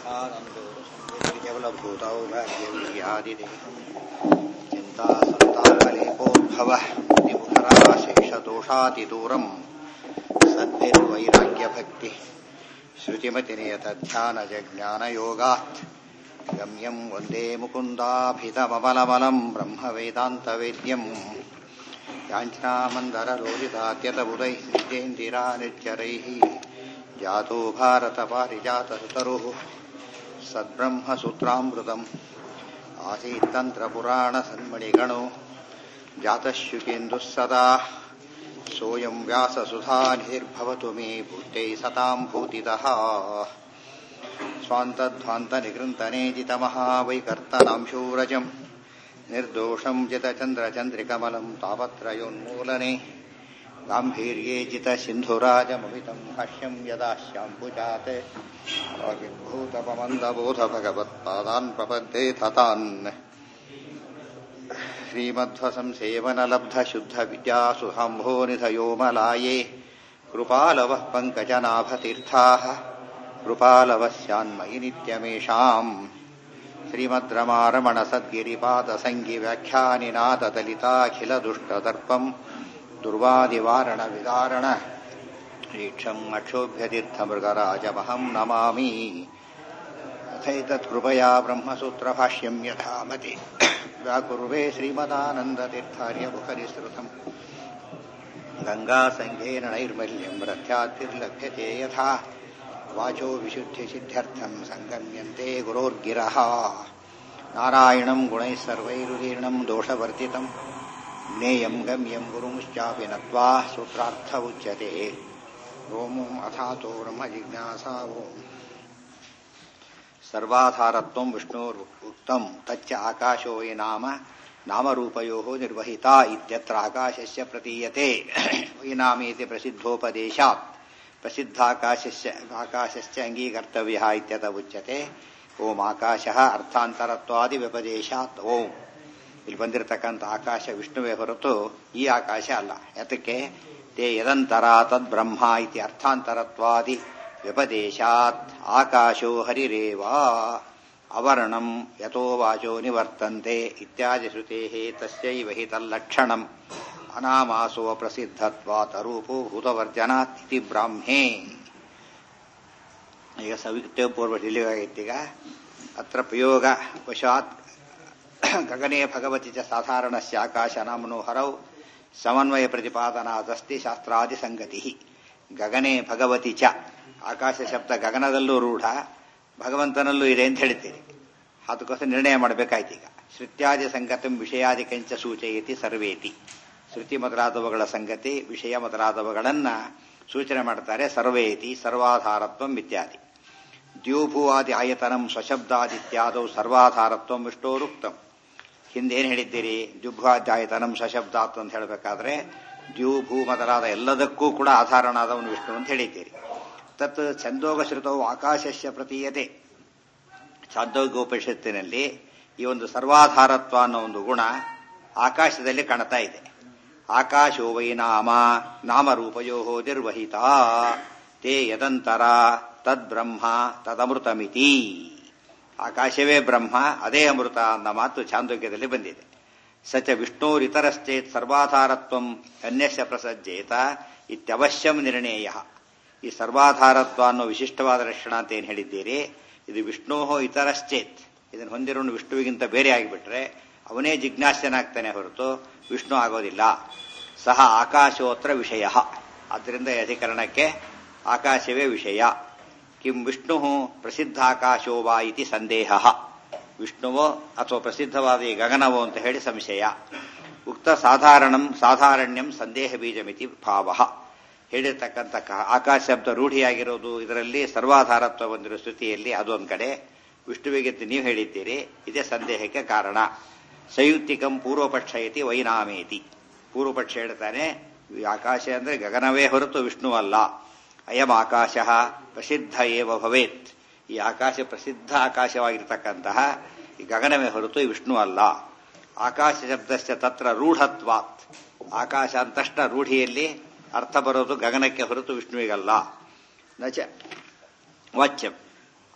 ಆನಂದೋರು ಸಂವೇದ್ಯಬಲಭೂತೌ ಭಾಗ್ಯವಿದ್ಯಾದಿದೇಹಂ ಚಿಂತಾ ಸಂತಾಪಲೇಪೋದ್ಭವ ವಿಮುಖರಾಶೇಷದೋಷಾತಿದೂರಂ ಸದ್ಭಿರ್ವೈರಾಗ್ಯಭಕ್ತಿ श्रुतिमतिनियतध्यानजज्ञानयोगात् गम्यं वन्दे मुकुन्दाभितमबलबलं ब्रह्मवेदान्तवेद्यम् याञ्छ्नामन्दरलोहितात्यतबुधैः नित्येन्दिरानित्यरैः जातो भारतपारिजातसुतरुः सद्ब्रह्मसूत्रामृतम् आसीत्तन्त्रपुराणसन्मणिगणो जातश्युकेन्दुः सदा सोऽयं व्याससुधानिर्भवतु मे भूत्यै सतां भूतितः स्वान्तध्वान्तनिकृन्तनेजितमहावैकर्तनांशूरजम् निर्दोषं जितचन्द्रचन्द्रिकमलं तापत्रयोन्मूलने गाम्भीर्ये जितसिन्धुराजममितं भाष्यं यदा श्याम्बुजात् भूतपमन्दबोधभगवत्पादान् प्रपद्ये ततान् श्रीमध्वसंसेवनलब्धशुद्धविद्यासुधाम्भोनिधयोमलाये कृपालवः पङ्कजनाभतीर्थाः कृपालवः स्यान्मयि नित्यमेषाम् श्रीमद्रमारमणसद्गिरिपादसङ्गिव्याख्यानिनादलिताखिलदुष्टदर्पम् दुर्वादिवारणविदारण ईक्षम् अक्षोभ्यतीर्थमृगराजमहम् नमामि अथैतत्कृपया ब्रह्मसूत्रभाष्यम् यथामति व्याकुर्वे श्रीमदानन्दतीर्थार्यमुखनिसृतम् गङ्गासङ्घेन नैर्मल्यम् रथ्यातिर्लभ्यते यथा वाचो विशुद्धिसिद्ध्यर्थम् सङ्गम्यन्ते गुरोर्गिरः नारायणम् गुणैः सर्वैरुदीर्णम् दोषवर्जितम् ज्ञेयम् गम्यम् गुरुंश्चापि नत्वा सूत्रार्थ उच्यते ओम् अथातो ब्रह्मजिज्ञासा ओम् सर्वाधारत्वम् विष्णोरुक्तम् तच्च आकाशो ये नाम नामरूपयोः निर्वहिता इत्यत्र आकाशस्य प्रतीयते वै नामेति प्रसिद्धोपदेशात् प्रसिद्धाकाशस्य आकाशस्य अङ्गीकर्तव्यः इत्यत उच्यते ಓಂ ಆಕಾಶ ಅರ್ಥಾಂತರತ್ವಾದಿ ವ್ಯಪದೇಶಾತ್ ಓಂ ಇಲ್ಲಿ ಬಂದಿರತಕ್ಕಂಥ ಆಕಾಶ ವಿಷ್ಣುವೇ ಹೊರತು ಈ ಆಕಾಶ ಅಲ್ಲ ಯಾತಕ್ಕೆ ತೇ ಯದಂತರ ತದ್ ಬ್ರಹ್ಮ ಇತಿ ಅರ್ಥಾಂತರತ್ವಾದಿ ವ್ಯಪದೇಶಾತ್ ಆಕಾಶೋ ಹರಿರೇವ ಅವರ್ಣಂ ಯಥೋ ವಾಚೋ ನಿವರ್ತಂತೆ ಇತ್ಯಾದಿ ಶ್ರುತೆ ತಸ್ಯೈವ ಹಿ ತಲ್ಲಕ್ಷಣಂ ಅನಾಮಾಸೋ ಪ್ರಸಿದ್ಧತ್ವಾತ್ ಅರೂಪೋ ಭೂತವರ್ಜನಾತ್ ಇತಿ ಬ್ರಾಹ್ಮೇ ಈಗ ಸವಿಕ್ತ ಪೂರ್ವ ತಿಳಿವಾಗೈತೀಗ ಅತ್ರ ಪ್ರಯೋಗ ವಶಾತ್ ಗಗನೆ ಭಗವತಿ ಚ ಸಾಧಾರಣಸ್ಯ ಆಕಾಶ ನಾಮನೋಹರೌ ಸಮನ್ವಯ ಪ್ರತಿಪಾದನಾದಸ್ತಿ ಶಾಸ್ತ್ರಾದಿ ಸಂಗತಿ ಗಗನೆ ಭಗವತಿ ಚ ಆಕಾಶ ಶಬ್ದ ಗಗನದಲ್ಲೂ ರೂಢ ಭಗವಂತನಲ್ಲೂ ಇದೆ ಅಂತ ಹೇಳ್ತೀರಿ ಅದಕ್ಕೋಸ್ಕರ ನಿರ್ಣಯ ಮಾಡಬೇಕಾಯ್ತು ಈಗ ಶ್ರುತ್ಯಾದಿ ಸಂಗತಂ ವಿಷಯಾದಿಕಂಚ ಸೂಚಯತಿ ಸರ್ವೇತಿ ಶ್ರುತಿ ಮೊದಲಾದವುಗಳ ಸಂಗತಿ ವಿಷಯ ಮೊದಲಾದವುಗಳನ್ನ ಸೂಚನೆ ಮಾಡ್ತಾರೆ ಸರ್ವೇತಿ ಸರ್ವಾಧಾರತ್ವಂ ಇತ್ಯಾದಿ ದ್ಯೂಭುವಾದಿ ಆಯತನಂ ಸ್ವಶಬ್ದಾದಿತ್ಯಾದೌ ಸರ್ವಾಧಾರತ್ವಂ ವಿಷ್ಣೋರುಕ್ತಂ ಹಿಂದೇನು ಹೇಳಿದ್ದೀರಿ ದ್ಯುಭ್ವಾದ್ಯಾಯತನಂ ಸ್ವಶಬ್ದಾತ್ ಅಂತ ಹೇಳಬೇಕಾದ್ರೆ ದ್ಯೂಭೂ ಮೊದಲಾದ ಎಲ್ಲದಕ್ಕೂ ಕೂಡ ಆಧಾರನಾದವನು ವಿಷ್ಣು ಅಂತ ಹೇಳಿದ್ದೀರಿ ತತ್ ಛಂದೋಗಶ್ರುತವು ಆಕಾಶಸ್ಯ ಪ್ರತೀಯತೆ ಛಾಂದೋಗ್ಯೋಪನಿಷತ್ತಿನಲ್ಲಿ ಈ ಒಂದು ಸರ್ವಾಧಾರತ್ವ ಅನ್ನೋ ಒಂದು ಗುಣ ಆಕಾಶದಲ್ಲಿ ಕಾಣ್ತಾ ಇದೆ ಆಕಾಶೋ ವೈ ನಾಮ ನಾಮರೂಪಯೋ ನಿರ್ವಹಿತ ತೇ ಯದಂತರ ತದ್ಬ್ರಹ್ಮ ತದಮೃತಮಿತಿ ಆಕಾಶವೇ ಬ್ರಹ್ಮ ಅದೇ ಅಮೃತ ಅನ್ನೋ ಮಾತು ಛಾಂದೋಗ್ಯದಲ್ಲಿ ಬಂದಿದೆ ಸಚ ವಿಷ್ಣೋರಿತರಶ್ಚೇತ್ ಸರ್ವಾಧಾರತ್ವಂ ಅನ್ಯಸ್ಯ ಪ್ರಸಜ್ಜೇತ ಇತ್ಯವಶ್ಯಂ ನಿರ್ಣೇಯ ಈ ಸರ್ವಾಧಾರತ್ವ ಅನ್ನೋ ವಿಶಿಷ್ಟವಾದ ಲಕ್ಷಣ ಅಂತ ಏನು ಹೇಳಿದ್ದೀರಿ ಇದು ವಿಷ್ಣೋ ಇತರಶ್ಚೇತ್ ಇದನ್ನು ಹೊಂದಿರೋನು ವಿಷ್ಣುವಿಗಿಂತ ಬೇರೆ ಆಗಿಬಿಟ್ರೆ ಅವನೇ ಜಿಜ್ಞಾಸ್ಯನಾಗ್ತಾನೆ ಹೊರತು ವಿಷ್ಣು ಆಗೋದಿಲ್ಲ ಸಹ ಆಕಾಶೋತ್ರ ವಿಷಯ ಆದ್ದರಿಂದ ಅಧಿಕರಣಕ್ಕೆ ಆಕಾಶವೇ ವಿಷಯ ಕಿಂ ವಿಷ್ಣು ಪ್ರಸಿದ್ಧಾಕಾಶೋ ವಾ ಇತಿ ಸಂದೇಹ ವಿಷ್ಣುವೋ ಅಥವಾ ಪ್ರಸಿದ್ಧವಾದ ಈ ಗಗನವೋ ಅಂತ ಹೇಳಿ ಸಂಶಯ ಉಕ್ತ ಸಾಧಾರಣಂ ಸಾಧಾರಣ್ಯಂ ಸಂದೇಹ ಬೀಜಮಿತಿ ಭಾವ ಹೇಳಿರ್ತಕ್ಕಂಥ ಆಕಾಶ ಶಬ್ದ ರೂಢಿಯಾಗಿರೋದು ಇದರಲ್ಲಿ ಸರ್ವಾಧಾರತ್ವ ಹೊಂದಿರೋ ಸ್ತುತಿಯಲ್ಲಿ ಅದೊಂದು ಕಡೆ ವಿಷ್ಣುವಿಗಿಂತ ನೀವು ಹೇಳಿದ್ದೀರಿ ಇದೇ ಸಂದೇಹಕ್ಕೆ ಕಾರಣ ಸಂಯುಕ್ತಿಕಂ ಪೂರ್ವಪಕ್ಷ ಇತಿ ವೈನಾಮೇತಿ ಪೂರ್ವಪಕ್ಷ ಹೇಳ್ತಾನೆ ಆಕಾಶ ಅಂದ್ರೆ ಗಗನವೇ ಹೊರತು ವಿಷ್ಣು ಅಲ್ಲ ಅಯಂ ಆಕಾಶ ಪ್ರಸಿದ್ಧ ಏವ ಭವೇತ್ ಈ ಆಕಾಶ ಪ್ರಸಿದ್ಧ ಆಕಾಶವಾಗಿರ್ತಕ್ಕಂತಹ ಈ ಗಗನವೇ ಹೊರತು ವಿಷ್ಣು ಅಲ್ಲ ಆಕಾಶ ಶಬ್ದಸ್ಯ ತತ್ರ ರೂಢತ್ವಾತ್ ಆಕಾಶ ಅಂತಷ್ಟ ರೂಢಿಯಲ್ಲಿ ಅರ್ಥ ಬರೋದು ಗಗನಕ್ಕೆ ಹೊರತು ವಿಷ್ಣುವಿಗಲ್ಲ ನಚ ವಾಚ್ಯಂ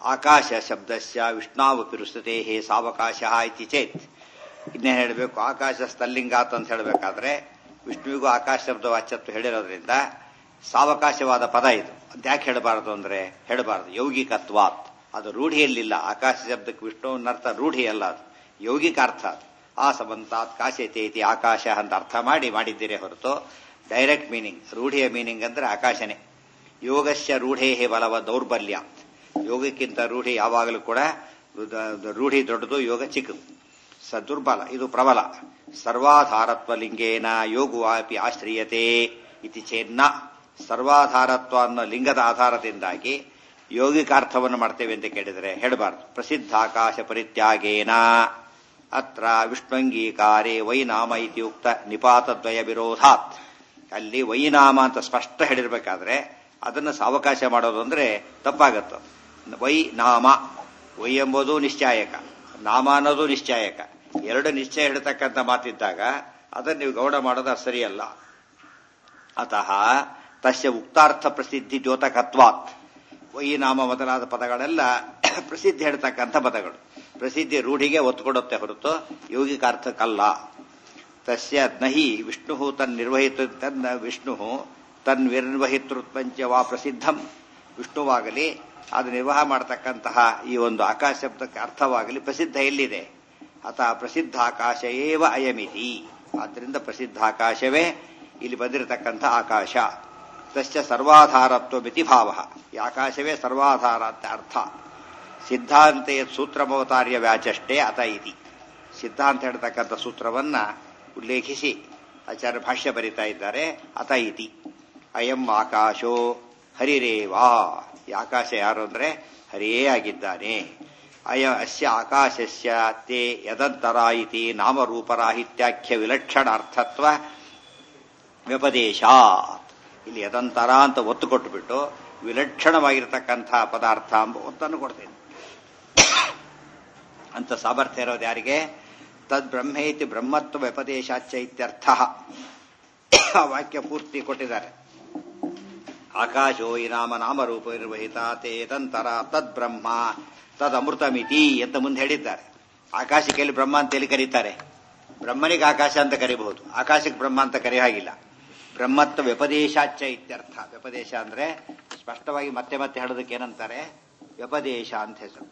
ಆಕಾಶ ಶಬ್ದಸ್ಯ ವಿಷ್ಣಾವಪಿ ರುಸ್ತತೆ ಹೇ ಸಾವಕಾಶ ಇತಿ ಚೇತ್ ಇನ್ನೇನು ಹೇಳಬೇಕು ಆಕಾಶ ಸ್ಥಲ್ಲಿಂಗಾತ್ ಅಂತ ಹೇಳಬೇಕಾದ್ರೆ ವಿಷ್ಣುವಿಗೂ ಆಕಾಶ ಶಬ್ದ ವಾಚ್ಯತ್ವ ಹೇಳಿರೋದ್ರಿಂದ ಸಾವಕಾಶವಾದ ಪದ ಇದು ಅಂತ ಯಾಕೆ ಹೇಳಬಾರದು ಅಂದ್ರೆ ಹೇಳಬಾರದು ಯೌಗಿಕತ್ವಾತ್ ಅದು ರೂಢಿಯಲ್ಲಿಲ್ಲ ಆಕಾಶ ಶಬ್ದಕ್ಕೆ ವಿಷ್ಣುವನ್ನರ್ಥ ರೂಢಿ ಅಲ್ಲ ಅದು ಯೌಗಿಕ ಅರ್ಥ ಅದು ಆ ಸಮಂತಾತ್ ಕಾಶತೆ ಇತಿ ಆಕಾಶ ಅಂತ ಅರ್ಥ ಮಾಡಿ ಮಾಡಿದ್ದೀರಿ ಹೊರತು ಡೈರೆಕ್ಟ್ ಮೀನಿಂಗ್ ರೂಢಿಯ ಮೀನಿಂಗ್ ಅಂದ್ರೆ ಆಕಾಶನೇ ಯೋಗಸ್ಯ ರೂಢೇ ಬಲವ ದೌರ್ಬಲ್ಯ ಯೋಗಕ್ಕಿಂತ ರೂಢಿ ಯಾವಾಗಲೂ ಕೂಡ ರೂಢಿ ದೊಡ್ಡದು ಯೋಗ ಚಿಕ್ಕದು ಸ ದುರ್ಬಲ ಇದು ಪ್ರಬಲ ಸರ್ವಾಧಾರತ್ವ ಲಿಂಗೇನ ಯೋಗುವಾಪಿ ಆಶ್ರಯತೆ ಇತಿ ಚೇನ್ನ ಸರ್ವಾಧಾರತ್ವ ಅನ್ನೋ ಲಿಂಗದ ಆಧಾರದಿಂದಾಗಿ ಯೋಗಿಕ ಅರ್ಥವನ್ನು ಮಾಡ್ತೇವೆ ಅಂತ ಕೇಳಿದರೆ ಹೇಳಬಾರದು ಪ್ರಸಿದ್ಧ ಆಕಾಶ ಪರಿತ್ಯಾಗೇನ ಅತ್ರ ವಿಷ್ಣುಂಗೀಕಾರೇ ವೈನಾಮ ಇತಿಯುಕ್ತ ನಿಪಾತದ್ವಯ ವಿರೋಧಾತ್ ಅಲ್ಲಿ ವೈನಾಮ ಅಂತ ಸ್ಪಷ್ಟ ಹೇಳಿರ್ಬೇಕಾದ್ರೆ ಅದನ್ನು ಸಾವಕಾಶ ಮಾಡೋದು ಅಂದ್ರೆ ತಪ್ಪಾಗತ್ತ ವೈ ನಾಮ ವೈ ಎಂಬುದು ನಿಶ್ಚಾಯಕ ನಾಮ ಅನ್ನೋದು ನಿಶ್ಚಾಯಕ ಎರಡು ನಿಶ್ಚಯ ಹಿಡತಕ್ಕಂಥ ಮಾತಿದ್ದಾಗ ಅದನ್ನು ನೀವು ಗೌಡ ಮಾಡೋದು ಸರಿಯಲ್ಲ ಅತಃ ತಸ್ಯ ಉಕ್ತಾರ್ಥ ಪ್ರಸಿದ್ಧಿ ದ್ಯೋತಕತ್ವಾತ್ ವೈ ನಾಮ ಮೊದಲಾದ ಪದಗಳೆಲ್ಲ ಪ್ರಸಿದ್ಧಿ ಹೇಳ್ತಕ್ಕಂಥ ಪದಗಳು ಪ್ರಸಿದ್ಧಿ ರೂಢಿಗೆ ಒತ್ತು ಕೊಡುತ್ತೆ ಹೊರತು ಯೌಗಿಕಾರ್ಥಕ್ಕಲ್ಲ ತಸ್ಯ ನಹಿ ವಿಷ್ಣು ತನ್ ನಿರ್ವಹಿತ ತನ್ನ ವಿಷ್ಣು ತನ್ ನಿರ್ವಹಿತೃತ್ವಂಚ ವಾ ಪ್ರಸಿದ್ಧಂ ವಿಷ್ಣುವಾಗಲಿ ಅದು ನಿರ್ವಾಹ ಮಾಡತಕ್ಕಂತಹ ಈ ಒಂದು ಆಕಾಶ ಶಬ್ದಕ್ಕೆ ಅರ್ಥವಾಗಲಿ ಪ್ರಸಿದ್ಧ ಎಲ್ಲಿದೆ ಅತ ಪ್ರಸಿದ್ಧ ಆಕಾಶ ಏವ ಅಯಮಿತಿ ಆದ್ದರಿಂದ ಪ್ರಸಿದ್ಧ ಆಕಾಶವೇ ಇಲ್ಲಿ ಬಂದಿರತಕ್ಕಂಥ ಆಕಾಶ ತಸ್ಯ ಸರ್ವಾಧಾರತ್ವ ಮಿತಿ ಭಾವ ಈ ಆಕಾಶವೇ ಸರ್ವಾಧಾರ ಅಂತ ಅರ್ಥ ಸಿದ್ಧಾಂತ ಸೂತ್ರಮವತಾರ್ಯ ವ್ಯಾಚಷ್ಟೇ ಅತ ಇತಿ ಸಿದ್ಧಾಂತ ಹೇಳ್ತಕ್ಕಂಥ ಸೂತ್ರವನ್ನ ಉಲ್ಲೇಖಿಸಿ ಆಚಾರ್ಯ ಭಾಷ್ಯ ಬರಿತಾ ಇದ್ದಾರೆ ಅತ ಇತಿ ಅಯಂ ಆಕಾಶೋ ಹರಿರೇವಾ ಈ ಆಕಾಶ ಯಾರು ಅಂದ್ರೆ ಹರಿಯೇ ಆಗಿದ್ದಾನೆ ಅಯ ಅಸ್ಯ ಆಕಾಶಸ್ಯ ತೇ ಯದಂತರ ಇತಿ ನಾಮರೂಪರಾಹಿತ್ಯಾಖ್ಯ ವಿಲಕ್ಷಣಾರ್ಥತ್ವ ವ್ಯಪದೇಶ ಇಲ್ಲಿ ಯದಂತರ ಅಂತ ಒತ್ತು ಕೊಟ್ಟುಬಿಟ್ಟು ವಿಲಕ್ಷಣವಾಗಿರತಕ್ಕಂಥ ಪದಾರ್ಥ ಎಂಬ ಒತ್ತನ್ನು ಕೊಡ್ತೇನೆ ಅಂತ ಸಾಮರ್ಥ್ಯ ಇರೋದು ಯಾರಿಗೆ ತದ್ ಬ್ರಹ್ಮೇತಿ ಬ್ರಹ್ಮತ್ವ ವ್ಯಪದೇಶಾಚ ಇತ್ಯರ್ಥ ಆ ವಾಕ್ಯ ಪೂರ್ತಿ ಕೊಟ್ಟಿದ್ದಾರೆ ಆಕಾಶೋ ಈ ನಾಮ ನಾಮರೂಪ ನಿರ್ವಹಿತ ತೇದಂತರ ತದ್ ಬ್ರಹ್ಮ ತದ್ ಅಮೃತಮಿತಿ ಅಂತ ಮುಂದೆ ಹೇಳಿದ್ದಾರೆ ಆಕಾಶಕ್ಕೆ ಎಲ್ಲಿ ಬ್ರಹ್ಮ ಅಂತ ಎಲ್ಲಿ ಕರೀತಾರೆ ಬ್ರಹ್ಮನಿಗೆ ಆಕಾಶ ಅಂತ ಕರಿಬಹುದು ಆಕಾಶಕ್ಕೆ ಬ್ರಹ್ಮ ಅಂತ ಕರೆಯ ಹಾಗಿಲ್ಲ ಬ್ರಹ್ಮತ್ವ ವ್ಯಪದೇಶಾಚ ಇತ್ಯರ್ಥ ವ್ಯಪದೇಶ ಅಂದ್ರೆ ಸ್ಪಷ್ಟವಾಗಿ ಮತ್ತೆ ಮತ್ತೆ ಹೇಳೋದಕ್ಕೆ ಏನಂತಾರೆ ವ್ಯಪದೇಶ ಅಂತ ಹೆಸರು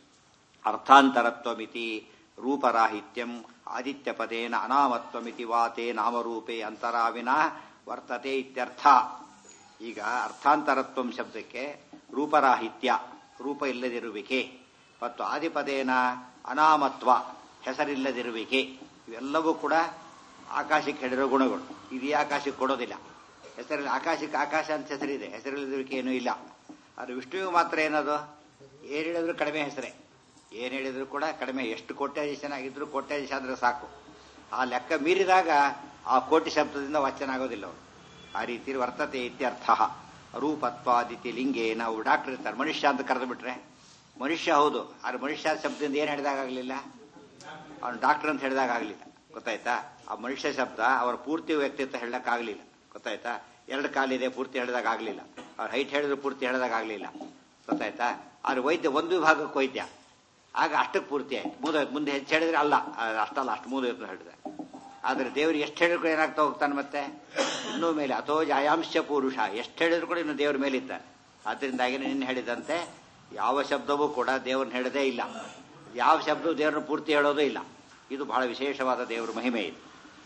ಅರ್ಥಾಂತರತ್ವಮಿತಿ ರೂಪರಾಹಿತ್ಯಂ ಆದಿತ್ಯ ಪದೇನ ಅನಾಮತ್ವಮಿತಿ ವಾತೆ ನಾಮರೂಪೇ ಅಂತರಾವಿನ ವರ್ತತೆ ಇತ್ಯರ್ಥ ಈಗ ಅರ್ಥಾಂತರತ್ವಂ ಶಬ್ದಕ್ಕೆ ರೂಪರಾಹಿತ್ಯ ರೂಪ ಇಲ್ಲದಿರುವಿಕೆ ಮತ್ತು ಆದಿಪದೇನ ಅನಾಮತ್ವ ಹೆಸರಿಲ್ಲದಿರುವಿಕೆ ಇವೆಲ್ಲವೂ ಕೂಡ ಆಕಾಶಕ್ಕೆ ಹೇಳಿರೋ ಗುಣಗಳು ಇದು ಈ ಆಕಾಶಕ್ಕೆ ಕೊಡೋದಿಲ್ಲ ಹೆಸರಲ್ಲಿ ಆಕಾಶಕ್ಕೆ ಆಕಾಶ ಅಂತ ಹೆಸರಿದೆ ಹೆಸರಿಲ್ಲದಿರುವಿಕೆ ಏನೂ ಇಲ್ಲ ಅದು ವಿಷ್ಣುವಿಗೆ ಮಾತ್ರ ಏನದು ಏನು ಹೇಳಿದ್ರು ಕಡಿಮೆ ಹೆಸರೇ ಏನು ಹೇಳಿದ್ರು ಕೂಡ ಕಡಿಮೆ ಎಷ್ಟು ಕೋಟ್ಯಾಧೀಶನಾಗಿದ್ರು ಕೋಟ್ಯಾಧೀಶ ಅಂದ್ರೆ ಸಾಕು ಆ ಲೆಕ್ಕ ಮೀರಿದಾಗ ಆ ಕೋಟಿ ಶಬ್ದದಿಂದ ವಾಚನ ಆಗೋದಿಲ್ಲ ಅವರು ಆ ರೀತಿ ವರ್ತತೆ ಇತ್ಯರ್ಥ ರೂಪತ್ವಾದಿತಿ ಲಿಂಗೆ ನಾವು ಡಾಕ್ಟರ್ ಇರ್ತಾರೆ ಮನುಷ್ಯ ಅಂತ ಕರೆದು ಬಿಟ್ರೆ ಮನುಷ್ಯ ಹೌದು ಆದ್ರೆ ಮನುಷ್ಯ ಶಬ್ದದಿಂದ ಏನು ಹೇಳಿದಾಗಲಿಲ್ಲ ಅವನು ಡಾಕ್ಟರ್ ಅಂತ ಹೇಳಿದಾಗ ಆಗಲಿಲ್ಲ ಗೊತ್ತಾಯ್ತಾ ಆ ಮನುಷ್ಯ ಶಬ್ದ ಅವರ ಪೂರ್ತಿ ವ್ಯಕ್ತಿತ್ವ ಹೇಳಕ್ಕಾಗಲಿಲ್ಲ ಗೊತ್ತಾಯ್ತಾ ಎರಡು ಕಾಲಿದೆ ಪೂರ್ತಿ ಹೇಳಿದಾಗ ಆಗಲಿಲ್ಲ ಅವ್ರ ಹೈಟ್ ಹೇಳಿದ್ರು ಪೂರ್ತಿ ಹೇಳಿದಾಗ ಆಗಲಿಲ್ಲ ಗೊತ್ತಾಯ್ತಾ ಆದ್ರೆ ವೈದ್ಯ ಒಂದು ವಿಭಾಗಕ್ಕೆ ವೈದ್ಯ ಆಗ ಅಷ್ಟಕ್ಕೆ ಪೂರ್ತಿ ಆಯ್ತು ಮೂದ ಮುಂದೆ ಹೆಚ್ಚು ಹೇಳಿದ್ರೆ ಅಲ್ಲ ಅಷ್ಟಲ್ಲ ಅಷ್ಟು ಮೂದ ಹೇಳಿದೆ ಆದ್ರೆ ದೇವ್ರಿಗೆ ಎಷ್ಟು ಹೇಳಿದ್ರು ಕೂಡ ಏನಾಗ್ತಾ ಹೋಗ್ತಾನೆ ಮತ್ತೆ ಇನ್ನೂ ಮೇಲೆ ಅಥೋ ಜಾಯಾಂಶ ಪುರುಷ ಎಷ್ಟು ಹೇಳಿದ್ರು ಕೂಡ ಇನ್ನು ದೇವ್ರ ಮೇಲೆ ಇದ್ದಾನೆ ಆದ್ರಿಂದಾಗಿ ನಿನ್ನ ಹೇಳಿದಂತೆ ಯಾವ ಶಬ್ದವೂ ಕೂಡ ದೇವ್ರನ್ನ ಹೇಳದೇ ಇಲ್ಲ ಯಾವ ಶಬ್ದವು ದೇವ್ರನ್ನ ಪೂರ್ತಿ ಹೇಳೋದೇ ಇಲ್ಲ ಇದು ಬಹಳ ವಿಶೇಷವಾದ ದೇವರ ಮಹಿಮೆ ಇದು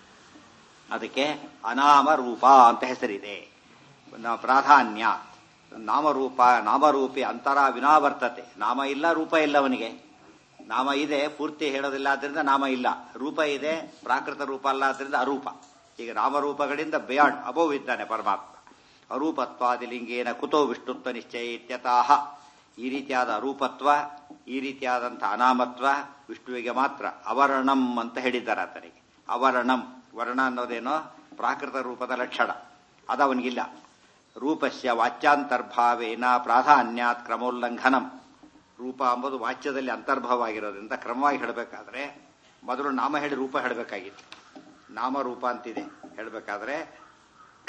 ಅದಕ್ಕೆ ಅನಾಮ ರೂಪ ಅಂತ ಹೆಸರಿದೆ ಪ್ರಾಧಾನ್ಯ ನಾಮರೂಪ ನಾಮರೂಪಿ ಅಂತರ ವಿನಾವರ್ತತೆ ನಾಮ ಇಲ್ಲ ರೂಪ ಇಲ್ಲ ಅವನಿಗೆ ನಾಮ ಇದೆ ಪೂರ್ತಿ ಹೇಳೋದಿಲ್ಲ ಆದ್ರಿಂದ ನಾಮ ಇಲ್ಲ ರೂಪ ಇದೆ ಪ್ರಾಕೃತ ರೂಪ ಅಲ್ಲ ಆದ್ರಿಂದ ಅರೂಪ ಈಗ ನಾಮರೂಪಗಳಿಂದ ಬಿಯಾಂಡ್ ಅಬೋವ್ ಇದ್ದಾನೆ ಪರಮಾತ್ಮ ಅರೂಪತ್ವಾದಿಲಿಂಗೇನ ಕುತೋ ವಿಷ್ಣುತ್ವ ನಿಶ್ಚಯ ಇತ್ಯತಾಹ ಈ ರೀತಿಯಾದ ಅರೂಪತ್ವ ಈ ರೀತಿಯಾದಂತಹ ಅನಾಮತ್ವ ವಿಷ್ಣುವಿಗೆ ಮಾತ್ರ ಅವರ್ಣಂ ಅಂತ ಹೇಳಿದ್ದಾರೆ ಆತನಿಗೆ ಅವರ್ಣಂ ವರ್ಣ ಅನ್ನೋದೇನೋ ಪ್ರಾಕೃತ ರೂಪದ ಲಕ್ಷಣ ಅದವನಿಗಿಲ್ಲ ರೂಪಸ್ಯ ವಾಚ್ಯಾಂತರ್ಭಾವೇನ ಪ್ರಾಧಾನ್ಯಾತ್ ಕ್ರಮೋಲ್ಲಂಘನಂ ರೂಪ ಎಂಬುದು ವಾಚ್ಯದಲ್ಲಿ ಅಂತರ್ಭಾವವಾಗಿರೋದ್ರಿಂದ ಕ್ರಮವಾಗಿ ಹೇಳಬೇಕಾದ್ರೆ ಮೊದಲು ನಾಮ ಹೇಳಿ ರೂಪ ಹೇಳಬೇಕಾಗಿತ್ತು ನಾಮ ರೂಪ ಅಂತಿದೆ ಹೇಳಬೇಕಾದ್ರೆ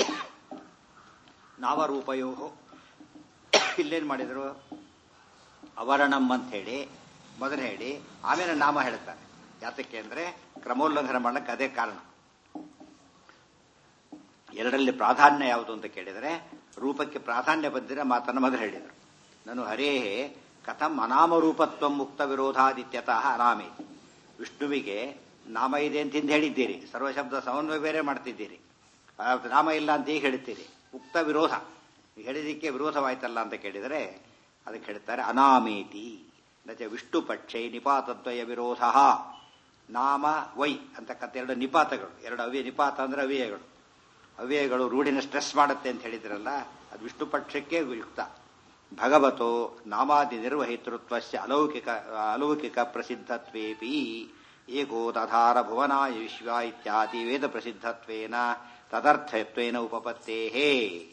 ನಾಮರೂಪಯೋ ಇಲ್ಲೇನು ಮಾಡಿದರು ಅವರಣಂ ಅಂತ ಹೇಳಿ ಮೊದಲು ಹೇಳಿ ಆಮೇಲೆ ನಾಮ ಹೇಳ್ತಾರೆ ಯಾತಕ್ಕೆ ಅಂದ್ರೆ ಕ್ರಮೋಲ್ಲಂಘನ ಮಾಡಕ್ಕೆ ಅದೇ ಕಾರಣ ಎರಡರಲ್ಲಿ ಪ್ರಾಧಾನ್ಯ ಯಾವುದು ಅಂತ ಕೇಳಿದರೆ ರೂಪಕ್ಕೆ ಪ್ರಾಧಾನ್ಯ ಬಂದಿರ ಮಾತನ್ನು ಮೊದಲು ಹೇಳಿದರು ನಾನು ಹರೇ ಕಥಂ ಅನಾಮರೂಪತ್ವ ಮುಕ್ತ ವಿರೋಧಾದಿತ್ಯತಃ ಅನಾಮಿ ವಿಷ್ಣುವಿಗೆ ನಾಮ ಇದೆ ಅಂತ ಹಿಂದೆ ಹೇಳಿದ್ದೀರಿ ಸರ್ವಶಬ್ದ ಸಮನ್ವಯ ಬೇರೆ ಮಾಡ್ತಿದ್ದೀರಿ ಆ ನಾಮ ಇಲ್ಲ ಅಂತ ಈಗ ಹೇಳ್ತೀರಿ ಉಕ್ತ ವಿರೋಧ ಹೇಳಿದಕ್ಕೆ ವಿರೋಧವಾಯ್ತಲ್ಲ ಅಂತ ಕೇಳಿದರೆ ಅದಕ್ಕೆ ಹೇಳ್ತಾರೆ ಅನಾಮೇತಿ ನಚ ವಿಷ್ಣು ಪಕ್ಷೆ ನಿಪಾತದ್ವಯ ವಿರೋಧ ನಾಮ ವೈ ಅಂತಕ್ಕಂಥ ಎರಡು ನಿಪಾತಗಳು ಎರಡು ಅವ್ಯ ನಿಪಾತ ಅಂದ್ರೆ ಅವ್ಯಯಗಳು ಅವ್ಯಯಗಳು ರೂಢಿನ ಸ್ಟ್ರೆಸ್ ಮಾಡುತ್ತೆ ಅಂತ ಹೇಳಿದ್ರಲ್ಲ ಅದು ವಿಷ್ಣು ಪಕ್ಷಕ್ಕೆ ಯುಕ್ತ ಭಗವತೋ ನಾಮಾದಿ ನಿರ್ವಹಿತೃತ್ವಸ್ಯ ಅಲೌಕಿಕ ಅಲೌಕಿಕ ಪ್ರಸಿದ್ಧತ್ವೇಪಿ ಏಕೋ ತಥಾರ ಭುವನಾಯ ವಿಶ್ವ ಇತ್ಯಾದಿ ವೇದ ಪ್ರಸಿದ್ಧತ್ವೇನ ತದರ್ಥತ್ವೇನ ಉಪಪತ್ತೇಹೇ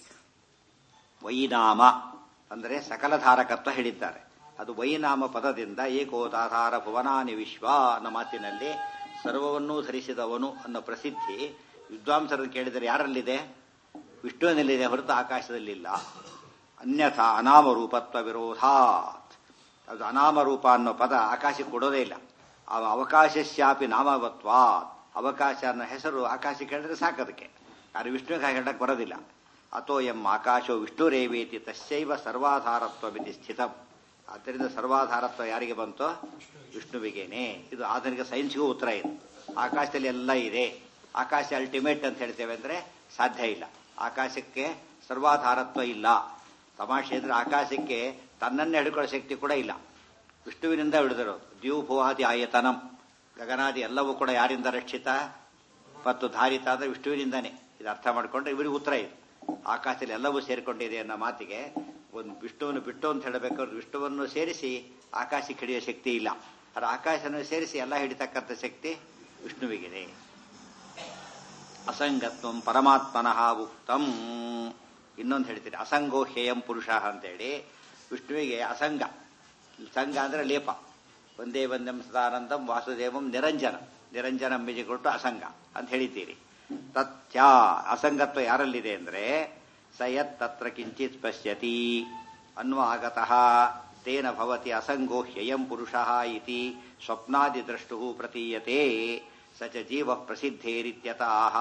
ವೈನಾಮ ಅಂದರೆ ಸಕಲಧಾರಕತ್ವ ಹೇಳಿದ್ದಾರೆ ಅದು ವೈನಾಮ ಪದದಿಂದ ಏಕೋದಾಧಾರ ಭುವನಾನಿ ವಿಶ್ವ ಅನ್ನೋ ಮಾತಿನಲ್ಲಿ ಸರ್ವವನ್ನೂ ಧರಿಸಿದವನು ಅನ್ನೋ ಪ್ರಸಿದ್ಧಿ ವಿದ್ವಾಂಸರನ್ನು ಕೇಳಿದರೆ ಯಾರಲ್ಲಿದೆ ವಿಷ್ಣುವಿನಲ್ಲಿದೆ ಹೊರತು ಆಕಾಶದಲ್ಲಿಲ್ಲ ಅನ್ಯಥಾ ಅನಾಮರೂಪತ್ವ ವಿರೋಧಾತ್ ಅದು ಅನಾಮರೂಪ ಅನ್ನೋ ಪದ ಆಕಾಶಕ್ಕೆ ಕೊಡೋದೇ ಇಲ್ಲ ಆ ಅವಕಾಶಸ್ಯಾಪಿ ನಾಮವತ್ವಾತ್ ಅವಕಾಶ ಅನ್ನೋ ಹೆಸರು ಆಕಾಶಕ್ಕೆ ಹೇಳಿದ್ರೆ ಸಾಕದಕ್ಕೆ ಯಾರು ವಿಷ್ಣುವಿಗೆ ಹೇಳಕ್ಕೆ ಬರೋದಿಲ್ಲ ಅಥೋ ಎಂ ಆಕಾಶೋ ವಿಷ್ಣುರೇವೇತಿ ತಸ್ಯೈವ ಸರ್ವಾಧಾರತ್ವವಿತಿ ಸ್ಥಿತಂ ಆದ್ದರಿಂದ ಸರ್ವಾಧಾರತ್ವ ಯಾರಿಗೆ ಬಂತೋ ವಿಷ್ಣುವಿಗೇನೆ ಇದು ಆಧುನಿಕ ಸೈನ್ಸ್ಗೂ ಉತ್ತರ ಇದೆ ಆಕಾಶದಲ್ಲಿ ಎಲ್ಲ ಇದೆ ಆಕಾಶ ಅಲ್ಟಿಮೇಟ್ ಅಂತ ಹೇಳ್ತೇವೆ ಅಂದ್ರೆ ಸಾಧ್ಯ ಇಲ್ಲ ಆಕಾಶಕ್ಕೆ ಸರ್ವಾಧಾರತ್ವ ಇಲ್ಲ ತಮಾಷೆ ಅಂದ್ರೆ ಆಕಾಶಕ್ಕೆ ತನ್ನನ್ನೇ ಹಿಡ್ಕೊಳ್ಳೋ ಶಕ್ತಿ ಕೂಡ ಇಲ್ಲ ವಿಷ್ಣುವಿನಿಂದ ಹಿಡಿದಿರೋದು ದ್ಯೂಭುವಾದಿ ಆಯತನಂ ಗಗನಾದಿ ಎಲ್ಲವೂ ಕೂಡ ಯಾರಿಂದ ರಕ್ಷಿತ ಮತ್ತು ಧಾರಿತ ಅಂದ್ರೆ ವಿಷ್ಣುವಿನಿಂದಾನೆ ಇದು ಅರ್ಥ ಮಾಡಿಕೊಂಡ್ರೆ ಇವರಿಗೆ ಉತ್ತರ ಇದೆ ಆಕಾಶದಲ್ಲಿ ಎಲ್ಲವೂ ಸೇರಿಕೊಂಡಿದೆ ಅನ್ನೋ ಮಾತಿಗೆ ಒಂದು ವಿಷ್ಣುವನ್ನು ಬಿಟ್ಟು ಅಂತ ಹೇಳಬೇಕಾದ್ರೆ ವಿಷ್ಣುವನ್ನು ಸೇರಿಸಿ ಆಕಾಶಕ್ಕೆ ಹಿಡಿಯೋ ಶಕ್ತಿ ಇಲ್ಲ ಆದರೆ ಆಕಾಶವನ್ನು ಸೇರಿಸಿ ಎಲ್ಲ ಹಿಡಿತಕ್ಕಂಥ ಶಕ್ತಿ ವಿಷ್ಣುವಿಗಿದೆ ಅಸಂಗತ್ವಂ ಪರಮಾತ್ಮನಃ ಉಕ್ತಂ ಇನ್ನೊಂದು ಹೇಳ್ತೀರಿ ಅಸಂಗೋ ಹೇಯಂ ಪುರುಷ ಅಂತೇಳಿ ವಿಷ್ಣುವಿಗೆ ಅಸಂಗ ಸಂಘ ಅಂದ್ರೆ ಲೇಪ ಒಂದೇ ಒಂದಂ ಸದಾನಂದಂ ವಾಸುದೇವಂ ನಿರಂಜನ ನಿರಂಜನ ಮಿಜಿ ಕೊಟ್ಟು ಅಸಂಗ ಅಂತ ಹೇಳಿದ್ದೀರಿ ತಥ್ಯ ಅಸಂಗತ್ವ ಯಾರಲ್ಲಿದೆ ಅಂದ್ರೆ ಸಯತ್ ತತ್ರ ಕಿಂಚಿತ್ ಪಶ್ಯತಿ ಅನ್ವಾಗತಃ ತೇನ ಭವತಿ ಅಸಂಗೋ ಹ್ಯಯಂ ಪುರುಷ ಇತಿ ಸ್ವಪ್ನಾದಿ ದ್ರಷ್ಟು ಪ್ರತೀಯತೆ ಸಚ ಜೀವ ಪ್ರಸಿದ್ಧೇರಿತ್ಯತಃ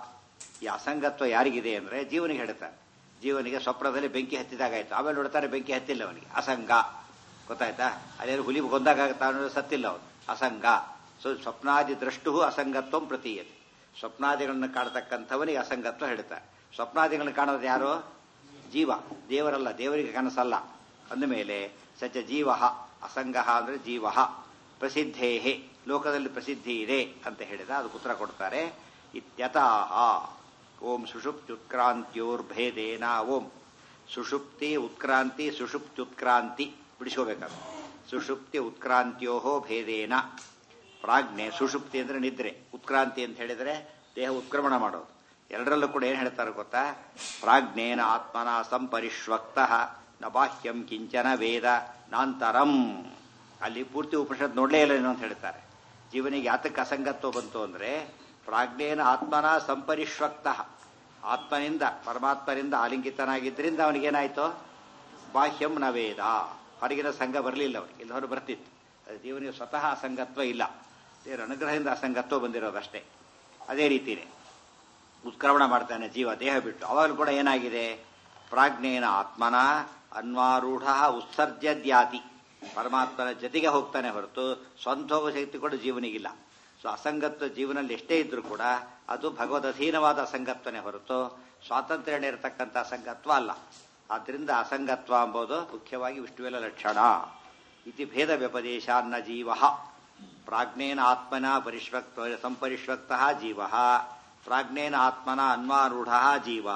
ಈ ಅಸಂಗತ್ವ ಯಾರಿಗಿದೆ ಅಂದ್ರೆ ಜೀವನಿಗೆ ಹೇಳ್ತಾರೆ ಜೀವನಿಗೆ ಸ್ವಪ್ನದಲ್ಲಿ ಬೆಂಕಿ ಹತ್ತಿದಾಗಾಯ್ತು ಆಮೇಲೆ ನೋಡ್ತಾರೆ ಬೆಂಕಿ ಹತ್ತಿಲ್ಲ ಅವನಿಗೆ ಅಸಂಗ ಗೊತ್ತಾಯ್ತಾ ಅದೇನು ಹುಲಿ ಕೊಂದಾಗ ತಾನು ಸತ್ತಿಲ್ಲ ಅವನು ಅಸಂಗ ಸೊ ಸ್ವಪ್ನಾದಿ ದ್ರಷ್ಟು ಅಸಂಗತ್ವ ಪ್ರತೀಯತೆ ಸ್ವಪ್ನಾದಿಗಳನ್ನು ಕಾಣತಕ್ಕಂಥವನಿಗೆ ಅಸಂಗತ್ವ ಹೇಳ್ತಾರೆ ಸ್ವಪ್ನಾದಿಗಳನ್ನು ಕಾಣೋದು ಯಾರು ಜೀವ ದೇವರಲ್ಲ ದೇವರಿಗೆ ಕನಸಲ್ಲ ಅಂದಮೇಲೆ ಸಚ ಜೀವ ಅಸಂಗ ಅಂದ್ರೆ ಜೀವ ಪ್ರಸಿದ್ಧೇಹೆ ಲೋಕದಲ್ಲಿ ಪ್ರಸಿದ್ಧಿ ಇದೆ ಅಂತ ಹೇಳಿದ ಅದು ಉತ್ತರ ಕೊಡ್ತಾರೆ ಇತ್ಯತಃ ಓಂ ಸುಷುಪ್ತ್ಯುತ್ಕ್ರಾಂತ್ಯೋರ್ಭೇದೇನ ಓಂ ಸುಷುಪ್ತಿ ಉತ್ಕ್ರಾಂತಿ ಸುಷುಪ್ತ್ಯುತ್ಕ್ರಾಂತಿ ಬಿಡಿಸ್ಕೋಬೇಕಾದ್ರೆ ಸುಷುಪ್ತಿ ಉತ್ಕ್ರಾಂತ್ಯೋ ಭೇದೇನ ಪ್ರಾಜ್ಞೆ ಸುಷುಪ್ತಿ ಅಂದ್ರೆ ನಿದ್ರೆ ಉತ್ಕ್ರಾಂತಿ ಅಂತ ಹೇಳಿದ್ರೆ ದೇಹ ಉತ್ಕ್ರಮಣ ಮಾಡೋದು ಎರಡರಲ್ಲೂ ಕೂಡ ಏನ್ ಹೇಳ್ತಾರೆ ಗೊತ್ತಾ ಪ್ರಾಜ್ಞೇನ ಆತ್ಮನ ಸಂಪರಿಶ್ವಕ್ತ ನ ಬಾಹ್ಯಂ ಕಿಂಚನ ವೇದ ನಾಂತರಂ ಅಲ್ಲಿ ಪೂರ್ತಿ ಉಪನಿಷತ್ ನೋಡ್ಲೇ ಇಲ್ಲ ಏನು ಅಂತ ಹೇಳ್ತಾರೆ ಜೀವನಿಗೆ ಯಾತಕ್ಕೆ ಅಸಂಗತ್ವ ಬಂತು ಅಂದ್ರೆ ಪ್ರಾಜ್ಞೇನ ಆತ್ಮನ ಸಂಪರಿಶ್ವಕ್ತ ಆತ್ಮನಿಂದ ಪರಮಾತ್ಮನಿಂದ ಆಲಿಂಗಿತನಾಗಿದ್ದರಿಂದ ಅವನಿಗೇನಾಯ್ತು ಬಾಹ್ಯಂ ನ ವೇದ ಹೊರಗಿನ ಸಂಘ ಬರಲಿಲ್ಲ ಅವನಿಗೆ ಇಲ್ಲಿ ಹೊರ ಬರ್ತಿತ್ತು ಅದು ಜೀವನಿಗೆ ಸ್ವತಃ ಅಸಂಗತ್ವ ಇಲ್ಲ ದೇವರ ಅನುಗ್ರಹದಿಂದ ಅಸಂಗತ್ವ ಬಂದಿರೋದಷ್ಟೇ ಅದೇ ರೀತಿನೇ ಉತ್ಕ್ರಮಣ ಮಾಡ್ತಾನೆ ಜೀವ ದೇಹ ಬಿಟ್ಟು ಅವಾಗಲೂ ಕೂಡ ಏನಾಗಿದೆ ಪ್ರಾಜ್ಞೇನ ಆತ್ಮನ ಅನ್ವಾರೂಢ ಉತ್ಸರ್ಜದ್ಯಾತಿ ಪರಮಾತ್ಮನ ಜೊತೆಗೆ ಹೋಗ್ತಾನೆ ಹೊರತು ಸ್ವಂತ ಹೋಗೋ ಶಕ್ತಿ ಕೂಡ ಜೀವನಿಗಿಲ್ಲ ಸೊ ಅಸಂಗತ್ವ ಜೀವನದಲ್ಲಿ ಎಷ್ಟೇ ಇದ್ರೂ ಕೂಡ ಅದು ಭಗವದಧೀನವಾದ ಅಸಂಗತ್ವನೇ ಹೊರತು ಸ್ವಾತಂತ್ರ್ಯ ಇರತಕ್ಕಂಥ ಅಸಂಗತ್ವ ಅಲ್ಲ ಆದ್ದರಿಂದ ಅಸಂಗತ್ವ ಎಂಬುದು ಮುಖ್ಯವಾಗಿ ವಿಷ್ಣುವಿನ ಲಕ್ಷಣ ಇತಿ ಭೇದ ವ್ಯಪದೇಶ ಅನ್ನ ಜೀವ ಪ್ರಾಜ್ಞೇನ ಆತ್ಮನ ಪರಿಶ್ವಕ್ತ ಸಂಪರಿಶ್ವಕ್ತ ಜೀವ ಪ್ರಾಜ್ಞೇನ ಆತ್ಮನ ಅನ್ವಾರೂಢ ಜೀವ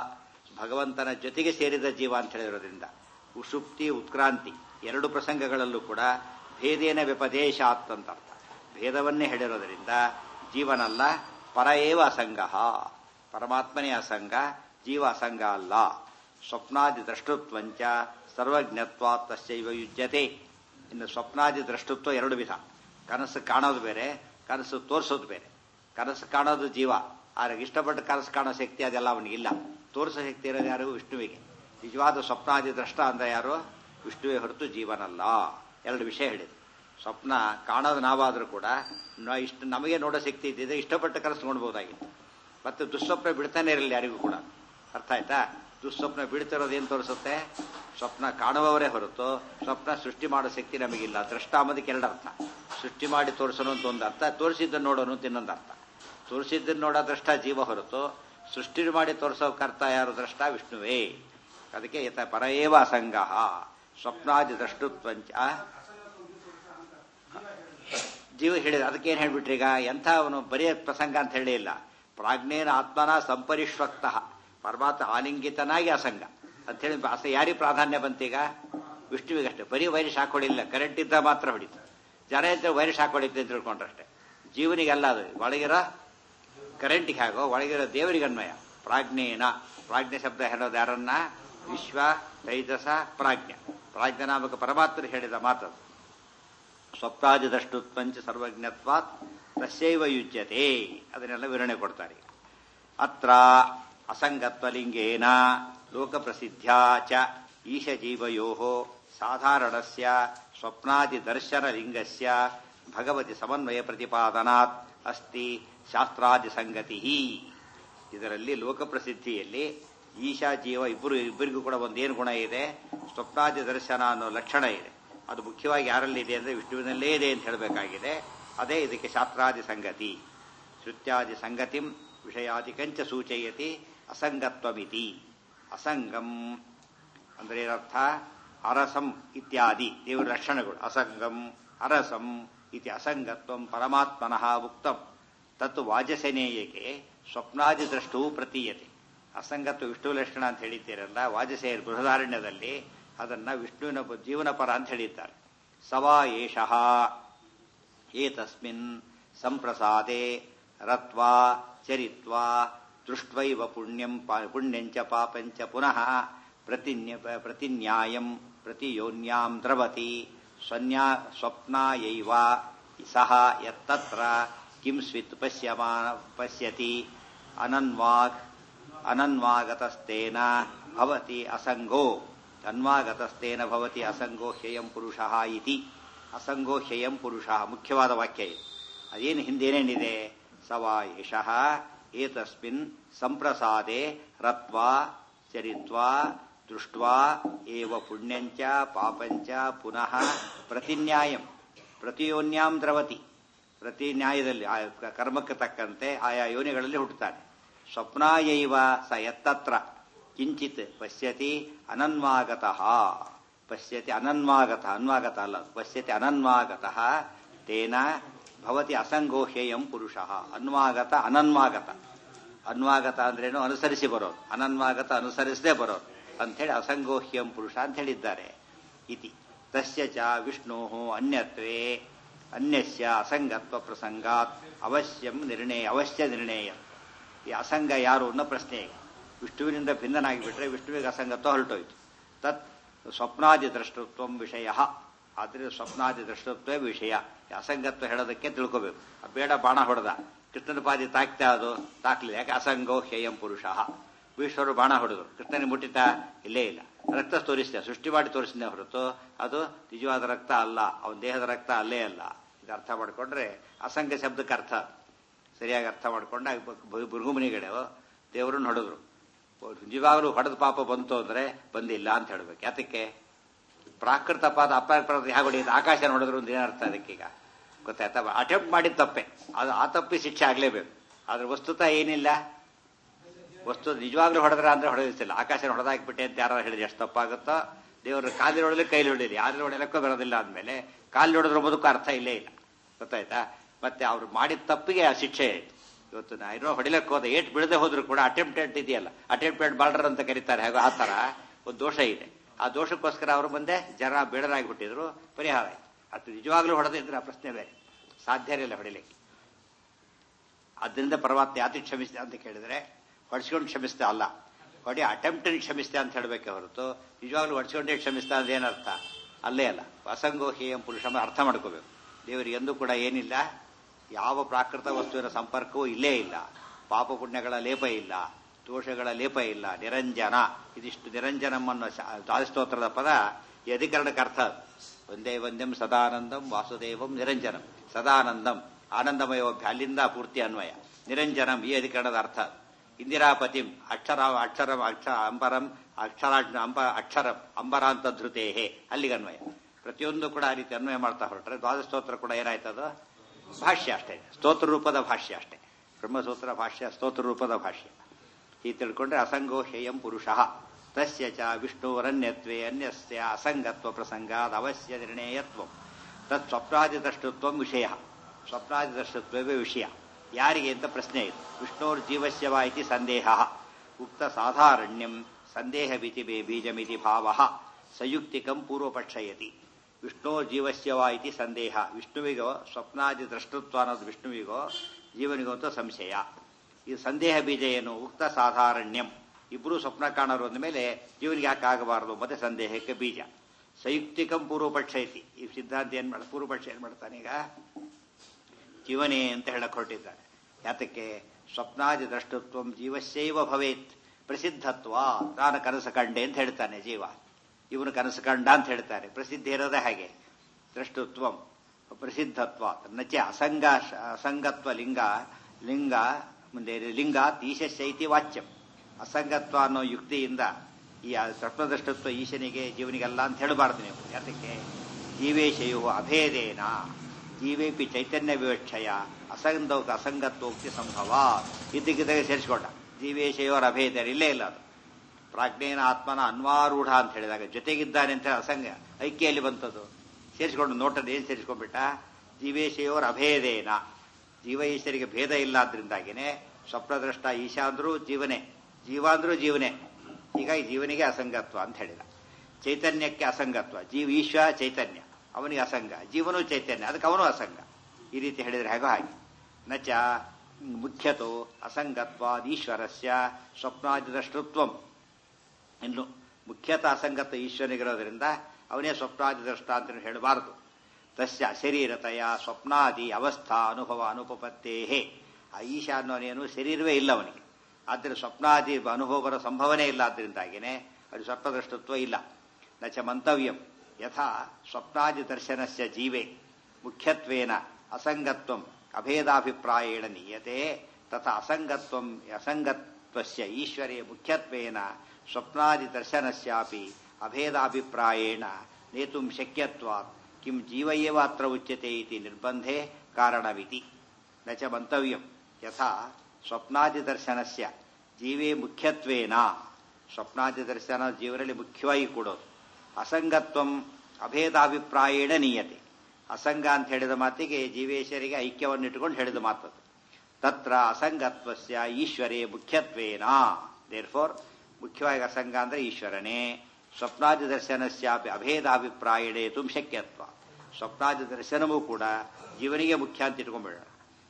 ಭಗವಂತನ ಜೊತೆಗೆ ಸೇರಿದ ಜೀವ ಅಂತ ಹೇಳಿರೋದ್ರಿಂದ ಉಸುಪ್ತಿ ಉತ್ಕ್ರಾಂತಿ ಎರಡು ಪ್ರಸಂಗಗಳಲ್ಲೂ ಕೂಡ ಭೇದೇನ ವ್ಯಪದೇಶ ಅಂತ ಅರ್ಥ ಭೇದವನ್ನೇ ಹೇಳಿರೋದ್ರಿಂದ ಜೀವನಲ್ಲ ಪರ ಏವ ಅಸಂಗ ಪರಮಾತ್ಮನೇ ಅಸಂಗ ಜೀವ ಅಸಂಗ ಅಲ್ಲ ಸ್ವಪ್ನಾದಿ ದ್ರಷ್ಟುತ್ವಂಚ ಸರ್ವಜ್ಞತ್ವ ತಸ್ಯೈವ ಯುಜ್ಯತೆ ಇನ್ನು ಸ್ವಪ್ನಾದಿ ದ್ರಷ್ಟುತ್ವ ಎರಡು ವಿಧ ಕನಸು ಕಾಣೋದು ಬೇರೆ ಕನಸು ತೋರಿಸೋದು ಬೇರೆ ಕನಸು ಕಾಣೋದು ಜೀವ ಆದ್ರೆ ಇಷ್ಟಪಟ್ಟು ಕನಸು ಕಾಣೋ ಶಕ್ತಿ ಅದೆಲ್ಲ ಅವನಿಗಿಲ್ಲ ತೋರಿಸೋ ಶಕ್ತಿ ಇರೋದು ಯಾರು ವಿಷ್ಣುವಿಗೆ ನಿಜವಾದ ಸ್ವಪ್ನಾದಿ ದ್ರಷ್ಟ ಅಂದ್ರೆ ಯಾರು ವಿಷ್ಣುವೇ ಹೊರತು ಜೀವನಲ್ಲ ಎರಡು ವಿಷಯ ಹೇಳಿದೆ ಸ್ವಪ್ನ ಕಾಣೋದು ನಾವಾದರೂ ಕೂಡ ನ- ಇಷ್ಟು ನಮಗೆ ನೋಡೋ ಶಕ್ತಿ ಇದ್ದಿದೆ ಇಷ್ಟಪಟ್ಟ ಕನಸು ನೋಡ್ಬೋದಾಗಿತ್ತು ಮತ್ತು ದುಸ್ವಪ್ನ ಬಿಡ್ತಾನೆ ಇರಲಿಲ್ಲ ಯಾರಿಗೂ ಕೂಡ ಅರ್ಥ ಆಯ್ತಾ ದುಸ್ವಪ್ನ ಬಿಡ್ತಿರೋದು ಏನು ತೋರಿಸುತ್ತೆ ಸ್ವಪ್ನ ಕಾಣುವವರೇ ಹೊರತು ಸ್ವಪ್ನ ಸೃಷ್ಟಿ ಮಾಡೋ ಶಕ್ತಿ ನಮಗಿಲ್ಲ ದೃಷ್ಟ ಅಂಬೋದಕ್ಕೆ ಎರಡು ಅರ್ಥ ಸೃಷ್ಟಿ ಮಾಡಿ ತೋರಿಸೋನು ಅಂತ ಒಂದು ಅರ್ಥ ತೋರಿಸಿದ್ದನ್ನು ನೋಡೋನು ಅಂತ ಇನ್ನೊಂದು ಅರ್ಥ ತೋರಿಸಿದ್ದನ್ನು ನೋಡೋ ದೃಷ್ಟ ಜೀವ ಹೊರತು ಸೃಷ್ಟಿ ಮಾಡಿ ತೋರಿಸೋ ಕರ್ತ ಯಾರು ದೃಷ್ಟ ವಿಷ್ಣುವೇ ಅದಕ್ಕೆ ಯಥ ಪರಯೇವ ಅಸಂಗ ಸ್ವಪ್ನಾದಿ ದ್ರಷ್ಟುತ್ವಂಚ ಜೀವ ಹೇಳಿದ ಅದಕ್ಕೆ ಏನ್ ಹೇಳ್ಬಿಟ್ರಿ ಈಗ ಎಂಥ ಅವನು ಬರೆಯ ಪ್ರಸಂಗ ಅಂತ ಹೇಳೇ ಇಲ್ಲ ಪ್ರಾಜ್ಞೇನ ಆತ್ಮನ ಸಂಪರಿಶ್ವಕ್ತ ಪರಮಾತ್ಮ ಆಲಿಂಗಿತನಾಗಿ ಅಸಂಗ ಅಂತ ಹೇಳಿ ಅಸ ಯಾರಿಗೆ ಪ್ರಾಧಾನ್ಯ ಬಂತೀಗ ವಿಷ್ಣುವಿಗಷ್ಟೇ ಬರೀ ವೈರಸ್ ಹಾಕೊಡಿಲ್ಲ ಕರೆಂಟ್ ಇದ್ದ ಮಾತ್ರ ಹೊಡಿತು ಜನ ಇದ್ರೆ ವೈರಸ್ ಹಾಕೊಡಿದ್ದೆ ಅಂತ ತಿಳ್ಕೊಂಡ್ರಷ್ಟೇ ಜೀವನಿಗೆಲ್ಲ ಅದು ಒಳಗಿರೋ ಕರೆಂಟಿಗೆ ಹಾಗೋ ಒಳಗಿರೋ ದೇವರಿಗೆ ಅನ್ವಯ ಪ್ರಾಜ್ಞೇನ ಪ್ರಾಜ್ಞೆ ಶಬ್ದ ಹೇಳೋದು ಯಾರನ್ನ ವಿಶ್ವ ತೈಜಸ ಪ್ರಾಜ್ಞ ಪ್ರಾಜ್ಞನಾಮಕ ಪರಮಾತ್ಮರು ಹೇಳಿದ ಮಾತದು ಸ್ವಪ್ನಾದಿದಷ್ಟುತ್ಪಂಚ ಸರ್ವಜ್ಞತ್ವಾತ್ ತಸ್ಯೈವ ಯುಜ್ಯತೆ ಅದನ್ನೆಲ್ಲ ವಿವರಣೆ ಕೊಡ್ತಾರೆ ಅತ್ರ ಅಸಂಗತ್ವಲಿಂಗೇನ ಲೋಕಪ್ರಸಿದ್ಧ್ಯಾ ಚ ಈಶಜೀವಯೋ ಸಾಧಾರಣಸ್ಯ ಸ್ವಪ್ನಾದಿ ದರ್ಶನ ಲಿಂಗಸ್ಯ ಭಗವತಿ ಸಮನ್ವಯ ಪ್ರತಿಪಾದನಾತ್ ಅಸ್ತಿ ಶಾಸ್ತ್ರಾದಿ ಸಂಗತಿ ಇದರಲ್ಲಿ ಲೋಕಪ್ರಸಿದ್ಧಿಯಲ್ಲಿ ಈಶಾ ಜೀವ ಇಬ್ಬರು ಇಬ್ಬರಿಗೂ ಕೂಡ ಒಂದೇನು ಗುಣ ಇದೆ ಸ್ವಪ್ನಾದಿ ದರ್ಶನ ಅನ್ನೋ ಲಕ್ಷಣ ಇದೆ ಅದು ಮುಖ್ಯವಾಗಿ ಯಾರಲ್ಲಿದೆ ಅಂದರೆ ವಿಷ್ಣುವಿನಲ್ಲೇ ಇದೆ ಅಂತ ಹೇಳಬೇಕಾಗಿದೆ ಅದೇ ಇದಕ್ಕೆ ಶಾಸ್ತ್ರಾದಿ ಸಂಗತಿ ಶ್ರುತ್ಯಾದಿ ಸಂಗತಿಂ ವಿಷಯಾದಿಕಂಚ ಸೂಚಯತಿ ಅಸಂಗತ್ವಮಿತಿ ಅಸಂಗಂ ಅಂದ್ರೆ ಏನರ್ಥ ಅರಸಂ ಇತ್ಯಾದಿ ದೇವರ ಲಕ್ಷಣಗಳು ಅಸಂಗಂ ಅರಸಂ ಇತಿ ಅಸಂಗತ್ವಂ ಪರಮಾತ್ಮನಃ ಉಕ್ತಂ ತತ್ತು ವಾಜಸೇನೆಯಕ್ಕೆ ಸ್ವಪ್ನಾದಿ ದೃಷ್ಟೂ ಪ್ರತೀಯತೆ ಅಸಂಗತ್ವ ವಿಷ್ಣು ಲಕ್ಷಣ ಅಂತ ಹೇಳಿದ್ದೀರಲ್ಲ ವಾಜಸೇಯರ ಬೃಹದಾರಣ್ಯದಲ್ಲಿ ಅದನ್ನ ವಿಷ್ಣುವಿನ ಜೀವನ ಪರ ಅಂತ ಹೇಳಿದ್ದಾರೆ ಸವಾ ಏಷಃ ಏತಸ್ಮಿನ್ ಸಂಪ್ರಸಾದೆ ರತ್ವಾ ಚರಿತ್ವಾ ದೃಷ್ಟ್ವೈವ ಪುಣ್ಯಂ ಪಾ- ಪುಣ್ಯಂಚ ಪಾಪಂಚ ಪುನಃ ಪ್ರತಿನ್ಯ ಪ್ರತಿನ್ಯಾಯಂ ಪ್ರತಿಯೋನ್ಯಾಂ ದ್ರವತಿ ಸ್ವನ್ಯಾ ಸ್ವಪ್ನಾಯೈವ ಸಹ ಯತ್ತತ್ರ ಕಿಂ ಸ್ವಿತ್ ಪಶ್ಯಮಾ ಪಶ್ಯತಿ ಅನನ್ವಾಗ್ ಅನನ್ವಾಗತಸ್ತೇನ ಭವತಿ ಅಸಂಗೋ ಅನ್ವಾಗತಸ್ತೇನ ಭವತಿ ಅಸಂಗೋ ಹ್ಯಯಂ ಪುರುಷಃ ಇತಿ ಅಸಂಗೋ ಹ್ಯಯಂ ಪುರುಷಃ ಮುಖ್ಯವಾದ ವಾಕ್ಯ ಇದು ಅದೇನು ಹಿಂದೇನೇನಿದೆ ಸವಾ ಯಶಃ ಏತಸ್ಮಿನ್ ಸಂಪ್ರಸಾದೆ ರತ್ವಾ ಚರಿತ್ವಾ ದೃಷ್ಟ್ವಾ ಏವ ಪುಣ್ಯಂಚ ಪಾಪಂಚ ಪುನಃ ಪ್ರತಿನ್ಯಾಯಂ ಪ್ರತಿಯೋನ್ಯಾಂ ದ್ರವತಿ ಪ್ರತಿ ನ್ಯಾಯದಲ್ಲಿ ಆ ಕರ್ಮಕ್ಕೆ ತಕ್ಕಂತೆ ಆಯಾ ಯೋನಿಗಳಲ್ಲಿ ಹುಟ್ಟುತ್ತಾನೆ ಸ್ವಪ್ನಾಯೈವ ಸ ಎತ್ತತ್ರ ಕಿಂಚಿತ್ ಪಶ್ಯತಿ ಅನನ್ವಾಗತಃ ಪಶ್ಯತಿ ಅನನ್ವಾಗತ ಅನ್ವಾಗತ ಅಲ್ಲ ಪಶ್ಯತಿ ಅನನ್ವಾಗತಃ ತೇನ ಭವತಿ ಅಸಂಗೋಹ್ಯಯಂ ಪುರುಷ ಅನ್ವಾಗತ ಅನನ್ವಾಗತ ಅನ್ವಾಗತ ಅಂದ್ರೇನು ಅನುಸರಿಸಿ ಬರೋದು ಅನನ್ವಾಗತ ಅನುಸರಿಸದೆ ಬರೋದು ಅಂಥೇಳಿ ಅಸಂಗೋಹ್ಯಂ ಪುರುಷ ಅಂತ ಹೇಳಿದ್ದಾರೆ ಇತಿ ತಸ್ಯ ಚ ವಿಷ್ಣು ಅನ್ಯತ್ವೇ ಅನ್ಯಸ್ಯ ಅಸಂಗತ್ವ ಪ್ರಸಂಗಾತ್ ಅವಶ್ಯಂ ನಿರ್ಣಯ ಅವಶ್ಯ ನಿರ್ಣಯ ಈ ಅಸಂಗ ಯಾರು ಅನ್ನೋ ಪ್ರಶ್ನೆ ಈಗ ವಿಷ್ಣುವಿನಿಂದ ಭಿನ್ನನಾಗಿ ಬಿಟ್ರೆ ವಿಷ್ಣುವಿಗೆ ಅಸಂಗತ್ವ ಹೊರಟೋಯ್ತು ತತ್ ಸ್ವಪ್ನಾದಿ ದ್ರಷ್ಟೃತ್ವ ವಿಷಯ ಆದ್ರೆ ಸ್ವಪ್ನಾದಿ ದ್ರಷ್ಟೃತ್ವ ವಿಷಯ ಈ ಅಸಂಗತ್ವ ಹೇಳೋದಕ್ಕೆ ತಿಳ್ಕೋಬೇಕು ಆ ಬೇಡ ಬಾಣ ಹೊಡೆದ ಕೃಷ್ಣನ ಪಾದಿ ತಾಕ್ತಾ ಅದು ತಾಕ್ಲಿಲ್ಲ ಯಾಕೆ ಅಸಂಗೋ ಹೇಯಂ ಪುರುಷ ಭೀಷ್ಮರು ಬಾಣ ಹೊಡೆದ್ರು ಕೃಷ್ಣನಿಗೆ ಮುಟ್ಟಿತ ಇಲ್ಲೇ ಇಲ್ಲ ರಕ್ತ ತೋರಿಸಿದೆ ಸೃಷ್ಟಿ ಮಾಡಿ ತೋರಿಸಿದೆ ಹೊರತು ಅದು ನಿಜವಾದ ರಕ್ತ ಅಲ್ಲ ಅವನ ದೇಹದ ರಕ್ತ ಅಲ್ಲೇ ಅಲ್ಲ ಇದು ಅರ್ಥ ಮಾಡ್ಕೊಂಡ್ರೆ ಅಸಂಗ ಶಬ್ದಕ್ಕೆ ಅರ್ಥ ಸರಿಯಾಗಿ ಅರ್ಥ ಮಾಡ್ಕೊಂಡ ಭೃಗುಮನಿಗಳು ದೇವರನ್ನ ಹೊಡೆದ್ರು ನಿಜವಾಗಲೂ ಹೊಡೆದ ಪಾಪ ಬಂತು ಅಂದ್ರೆ ಬಂದಿಲ್ಲ ಅಂತ ಹೇಳ್ಬೇಕು ಯಾತಕ್ಕೆ ಪ್ರಾಕೃತ ಪಾದ ಅಪ್ರಾಕೃತ ಹೇಗೆ ಹೊಡೆಯುತ್ತೆ ಆಕಾಶ ಹೊಡೆದ್ರು ಅಂತ ಏನರ್ಥ ಅದಕ್ಕೀಗ ಗೊತ್ತಾಯ್ತಾ ಅಟೆಂಪ್ಟ್ ಮಾಡಿದ ತಪ್ಪೆ ಅದು ಆ ತಪ್ಪಿ ಶಿಕ್ಷೆ ಆಗ್ಲೇಬೇಕು ಆದ್ರೆ ವಸ್ತುತ ಏನಿಲ್ಲ ವಸ್ತು ನಿಜವಾಗ್ಲೂ ಹೊಡೆದ್ರ ಅಂದ್ರೆ ಹೊಡೆದಿಲ್ಲ ಆಕಾಶ ಹೊಡೆದಾಕ್ಬಿಟ್ಟೆ ಅಂತ ಯಾರು ಹೇಳಿದ್ರೆ ಎಷ್ಟು ತಪ್ಪಾಗುತ್ತೋ ದೇವರು ಕಾಲಿನ ಹೊಡೆದ್ರೆ ಕೈಲಿ ಹೊಡಿಲಿ ಆದ್ರೆ ಹೊಡೆಯಲಕ್ಕೂ ಬರೋದಿಲ್ಲ ಅಂದಮೇಲೆ ಕಾಲಿನ ಹೊಡೆದ್ರ ಬದುಕು ಅರ್ಥ ಇಲ್ಲೇ ಇಲ್ಲ ಗೊತ್ತಾಯ್ತಾ ಮತ್ತೆ ಅವ್ರು ಮಾಡಿದ ತಪ್ಪಿಗೆ ಆ ಶಿಕ್ಷೆ ಆಯ್ತು ಇವತ್ತು ನಾ ಏನೋ ಹೊಡಿಲಕ್ಕೆ ಹೋದ ಏಟ್ ಬಿಡದೆ ಹೋದ್ರು ಕೂಡ ಅಟೆಂಪ್ಟೆಡ್ ಇದೆಯಲ್ಲ ಅಟೆಂಪ್ಟೆಡ್ ಬಾರ್ಡರ್ ಅಂತ ಕರೀತಾರೆ ಹಾಗೆ ಆ ತರ ಒಂದು ದೋಷ ಇದೆ ಆ ದೋಷಕ್ಕೋಸ್ಕರ ಅವರು ಮುಂದೆ ಜನ ಬೇಡರಾಗಿಬಿಟ್ಟಿದ್ರು ಪರಿಹಾರ ಆಯ್ತು ಅದು ನಿಜವಾಗ್ಲೂ ಹೊಡೆದಿದ್ರೆ ಆ ಪ್ರಶ್ನೆ ಬೇರೆ ಸಾಧ್ಯ ಇರಲಿಲ್ಲ ಹೊಡಿಲಿಕ್ಕೆ ಅದರಿಂದ ಪರಮಾತ್ಮ ಯಾತಿ ಕ್ಷಮಿಸಿದೆ ಅಂತ ಕೇಳಿದ್ರೆ ಹೊಡ್ಸ್ಕೊಂಡು ಕ್ಷಮಿಸ್ತಾ ಅಲ್ಲ ಹೊಡಿ ಅಟೆಂಪ್ಟ್ ಕ್ಷಮಿಸ್ತೆ ಅಂತ ಹೇಳಬೇಕೆ ಹೊರತು ನಿಜವಾಗ್ಲೂ ಹೊಡ್ಸ್ಕೊಂಡೇ ಕ್ಷಮಿಸ್ತಾ ಅಂದ್ರೆ ಏನರ್ಥ ಅಲ್ಲೇ ಅಲ್ಲ ಅಸಂಗೋ ಹೇಯಂ ಪುರುಷ ಅರ್ಥ ಮಾಡ್ಕೋಬೇಕು ದೇವರಿಗೆ ಎಂದೂ ಕೂಡ ಏನಿಲ್ಲ ಯಾವ ಪ್ರಾಕೃತ ವಸ್ತುವಿನ ಸಂಪರ್ಕವೂ ಇಲ್ಲೇ ಇಲ್ಲ ಪಾಪ ಪುಣ್ಯಗಳ ಲೇಪ ಇಲ್ಲ ದೋಷಗಳ ಲೇಪ ಇಲ್ಲ ನಿರಂಜನ ಇದಿಷ್ಟು ನಿರಂಜನಂ ಅನ್ನೋ ದಾಸಸ್ತೋತ್ರದ ಪದ ಈ ಅಧಿಕರಣಕ್ಕೆ ಅರ್ಥ ಅದು. ಒಂದೇ ಒಂದೆಂ ಸದಾನಂದಂ ವಾಸುದೇವಂ ನಿರಂಜನಂ ಸದಾನಂದಂ ಆನಂದಮಯೋಭ್ಯ ಅಲ್ಲಿಂದ ಪೂರ್ತಿ ಅನ್ವಯ ನಿರಂಜನಂ ಈ ಅಧಿಕರಣದ ಅರ್ಥ ಅದು. ಇಂದಿರಾಪತಿಂ ಅಕ್ಷರ ಅಕ್ಷರಂ ಅಕ್ಷ ಅಂಬರಂ ಅಕ್ಷರ ಅಂಬ ಅಕ್ಷರಂ ಅಂಬರಾಂತ ಧೃತೇಹೇ ಅಲ್ಲಿಗೆ ಅನ್ವಯ ಪ್ರತಿಯೊಂದು ಕೂಡ ಆ ರೀತಿ ಅನ್ವಯ ಮಾಡ್ತಾ ಹೊರಟ್ರೆ ದ್ವಾದಶ ಸ್ತೋತ್ರ ಕೂಡ ಏನಾಯ್ತದ ಭಾಷ್ಯ ಅಷ್ಟೇ ಸ್ತೋತ್ರ ರೂಪದ ಭಾಷ್ಯ ಅಷ್ಟೇ ಬ್ರಹ್ಮಸೂತ್ರ ಭಾಷ್ಯ ಸ್ತೋತ್ರ ರೂಪದ ಭಾಷ್ಯ ಈ ತಿಳ್ಕೊಂಡ್ರೆ ಅಸಂಗೋ ಹೇಯಂ ಪುರುಷ ತಸ್ಯ ಚ ವಿಷ್ಣುವರನ್ಯತ್ವೇ ಅನ್ಯಸ್ಯ ಅಸಂಗತ್ವ ಪ್ರಸಂಗಾದ ಅವಶ್ಯ ನಿರ್ಣಯತ್ವ ತತ್ ಸ್ವಪ್ನಾದಿದೃಷ್ಟತ್ವ ವಿಷಯ ಸ್ವಪ್ನಾದಿದೃಷ್ಟತ್ವವೇ ವಿಷಯ ಯಾರಿಗೆ ಅಂತ ಪ್ರಶ್ನೆ ಇದೆ ವಿಷ್ಣೋರ್ ಜೀವಸ್ಯವ ಇತಿ ಸಂದೇಹ ಉಕ್ತ ಸಾಧಾರಣ್ಯಂ ಸಂದೇಹ ಬಿತಿ ಬೇ ಬೀಜಮಿತಿ ಭಾವ ಸಂಯುಕ್ತಿಕಂ ಪೂರ್ವಪಕ್ಷಯತಿ ವಿಷ್ಣೋ ಜೀವಸ್ಯವ ಇತಿ ಸಂದೇಹ ವಿಷ್ಣುವಿಗೋ ಸ್ವಪ್ನಾದಿ ದೃಷ್ಟತ್ವ ಅನ್ನೋದು ವಿಷ್ಣುವಿಗೋ ಜೀವನಿಗೋ ಅಂತ ಸಂಶಯ ಈ ಸಂದೇಹ ಬೀಜ ಏನು ಉಕ್ತ ಸಾಧಾರಣ್ಯಂ ಇಬ್ಬರು ಸ್ವಪ್ನ ಕಾಣೋರು ಅಂದಮೇಲೆ ಜೀವನಿಗೆ ಯಾಕೆ ಆಗಬಾರದು ಮತ್ತೆ ಸಂದೇಹಕ್ಕೆ ಬೀಜ ಸಂಯುಕ್ತಿಕಂ ಪೂರ್ವಪಕ್ಷ ಐತಿ ಈ ಸಿದ್ಧಾಂತ ಏನ್ ಮಾಡ ಪೂರ್ವಪಕ್ಷ ಏನ್ ಮಾಡ್ತಾನೆ ಈಗ ಜೀವನೇ ಅಂತ ಹೇಳಕ್ ಹೊರಟಿದ್ದಾನೆ ಯಾತಕ್ಕೆ ಸ್ವಪ್ನಾದಿ ದ್ರಷ್ಟತ್ವ ಜೀವಸ್ಯೈವ ಭವೇತ್ ಪ್ರಸಿದ್ಧತ್ವ ನಾನು ಕನಸು ಕಂಡೆ ಅಂತ ಹೇಳ್ತಾನೆ ಜೀವ ಇವನು ಕನಸು ಕಂಡ ಅಂತ ಹೇಳ್ತಾರೆ ಪ್ರಸಿದ್ಧಿ ಇರೋದೇ ಹಾಗೆ ದ್ರಷ್ಟತ್ವ ಪ್ರಸಿದ್ಧತ್ವ ನಚ ಅಸಂಗ ಅಸಂಗತ್ವ ಲಿಂಗ ಲಿಂಗ ಮುಂದೆ ಲಿಂಗ ಈಶಸ್ಯೈತಿ ವಾಚ್ಯಂ ಅಸಂಗತ್ವ ಅನ್ನೋ ಯುಕ್ತಿಯಿಂದ ಈ ಸ್ವಪ್ನದೃಷ್ಟತ್ವ ಈಶನಿಗೆ ಜೀವನಿಗೆಲ್ಲ ಅಂತ ಹೇಳಬಾರ್ದು ನೀವು ಯಾತಕ್ಕೆ ಜೀವೇಶಯು ಅಭೇದೇನ ಜೀವೇಪಿ ಚೈತನ್ಯ ವಿವಕ್ಷಯ ಅಸಂಗ ಅಸಂಗತ್ವೋಕ್ತಿ ಸಂಭವ ಇದ್ದಕ್ಕಿದ್ದಾಗ ಸೇರಿಸ್ಕೊಂಡ ಜೀವೇಶಯೋರ ಅಭೇದ ಇಲ್ಲೇ ಇಲ್ಲ ಅದು ಪ್ರಾಜ್ಞೇನ ಆತ್ಮನ ಅನ್ವಾರೂಢ ಅಂತ ಹೇಳಿದಾಗ ಜೊತೆಗಿದ್ದಾನೆ ಅಂತ ಅಸಂಗ ಐಕ್ಯಲ್ಲಿ ಬಂತದ್ದು ಸೇರಿಸ್ಕೊಂಡು ನೋಟದ ಏನ್ ಸೇರಿಸ್ಕೊಂಡ್ಬಿಟ್ಟ ಜೀವೇಶಯೋರ್ ಅಭೇದೇನ ಜೀವ ಈಶ್ವರಿಗೆ ಭೇದ ಇಲ್ಲ ಆದ್ರಿಂದಾಗಿನೇ ಸ್ವಪ್ನದ್ರಷ್ಟ ಈಶಾ ಅಂದ್ರೂ ಜೀವನೇ ಜೀವ ಅಂದ್ರೂ ಜೀವನೇ ಹೀಗಾಗಿ ಜೀವನಿಗೆ ಅಸಂಗತ್ವ ಅಂತ ಹೇಳಿದ ಚೈತನ್ಯಕ್ಕೆ ಅಸಂಗತ್ವ ಜೀವ ಈಶ್ವ ಚೈತನ್ಯ ಅವನಿಗೆ ಅಸಂಗ ಜೀವನೂ ಚೈತನ್ಯ ಅದಕ್ಕೆ ಅವನು ಅಸಂಗ ಈ ರೀತಿ ಹೇಳಿದ್ರೆ ಹೇಗೋ ಹಾಗೆ ನಚ ಮುಖ್ಯತೋ ಅಸಂಗತ್ವಾದೀಶ್ವರಸ್ಯ ಸ್ವಪ್ನಾದಿದೃಷ್ಟತ್ವಂ ಇನ್ನು ಮುಖ್ಯತಃ ಅಸಂಗತ ಈಶ್ವರನಿಗಿರೋದ್ರಿಂದ ಅವನೇ ಸ್ವಪ್ನಾದಿದೃಷ್ಟ ಅಂತ ಹೇಳಬಾರದು ತಸ್ಯ ಶರೀರತೆಯ ಸ್ವಪ್ನಾದಿ ಅವಸ್ಥಾ ಅನುಭವ ಅನುಪಪತ್ತೇಹೇ ಆ ಈಶಾ ಅನ್ನೋನೇನು ಶರೀರವೇ ಇಲ್ಲ ಅವನಿಗೆ ಆದ್ದರಿಂದ ಸ್ವಪ್ನಾದಿ ಅನುಭವ ಬರೋ ಸಂಭವನೇ ಇಲ್ಲ ಆದ್ದರಿಂದಾಗಿನೇ ಅದು ಸ್ವಪ್ನದೃಷ್ಟತ್ವ ಇಲ್ಲ ನಚ ಮಂತವ್ಯಂ ಯಥಾ ಸ್ವಪ್ನಾದಿ ದರ್ಶನಸ್ಯ ಜೀವೆ ಮುಖ್ಯತ್ವೇನ ಅಸಂಗತ್ವಂ ಅಭೇದಾಭಿಪ್ರಾಯೇಣ ನೀಯತೆ ತಥಾ ಅಸಂಗತ್ವಂ ಅಸಂಗತ್ವಸ್ಯ ಈಶ್ವರೇ ಮುಖ್ಯತ್ವೇನ ಸ್ವಪ್ನಾದಿ ದರ್ಶನಸ್ಯಾಪಿ ಅಭೇದಾಭಿಪ್ರಾಯೇಣ ನೇತುಂ ಶಕ್ಯತ್ವಾತ್ ಕಿಂ ಜೀವ ಏವ ಅತ್ರ ಉಚ್ಯತೆ ಇತಿ ನಿರ್ಬಂಧೆ ಕಾರಣವಿತಿ ನ ಚ ಮಂತವ್ಯಂ ಯಥಾ ಸ್ವಪ್ನಾದಿ ದರ್ಶನಸ್ಯ ಜೀವೇ ಮುಖ್ಯತ್ವೇನ ಸ್ವಪ್ನಾದಿ ದರ್ಶನ ಜೀವರಲ್ಲಿ ಮುಖ್ಯವಾಗಿ ಕೊಡೋದು ಅಸಂಗತ್ವಂ ಅಭೇದಾಭಿಪ್ರಾಯೇಣ ನೀಯತೆ ಅಸಂಗ ಅಂತ ಹೇಳಿದ ಮಾತಿಗೆ ಜೀವೇಶ್ವರಿಗೆ ಐಕ್ಯವನ್ನು ಇಟ್ಟುಕೊಂಡು ಹೇಳಿದ ಮಾತದು ತತ್ರ ಅಸಂಗತ್ವಸ್ಯ ಈಶ್ವರೇ ಮುಖ್ಯತ್ವೇನ ದೇರ್ ಫೋರ್ ಮುಖ್ಯವಾಗಿ ಅಸಂಗ ಅಂದ್ರೆ ಈಶ್ವರನೇ ಸ್ವಪ್ನಾದಿ ದರ್ಶನಸ್ಯಾಪಿ ಅಭೇದಾಭಿಪ್ರಾಯಣೇತು ಶಕ್ಯತ್ವ ಸ್ವಪ್ನಾದಿ ದರ್ಶನವೂ ಕೂಡ ಜೀವನಿಗೆ ಮುಖ್ಯ ಅಂತ ಇಟ್ಕೊಂಡ್ಬಿಡೋಣ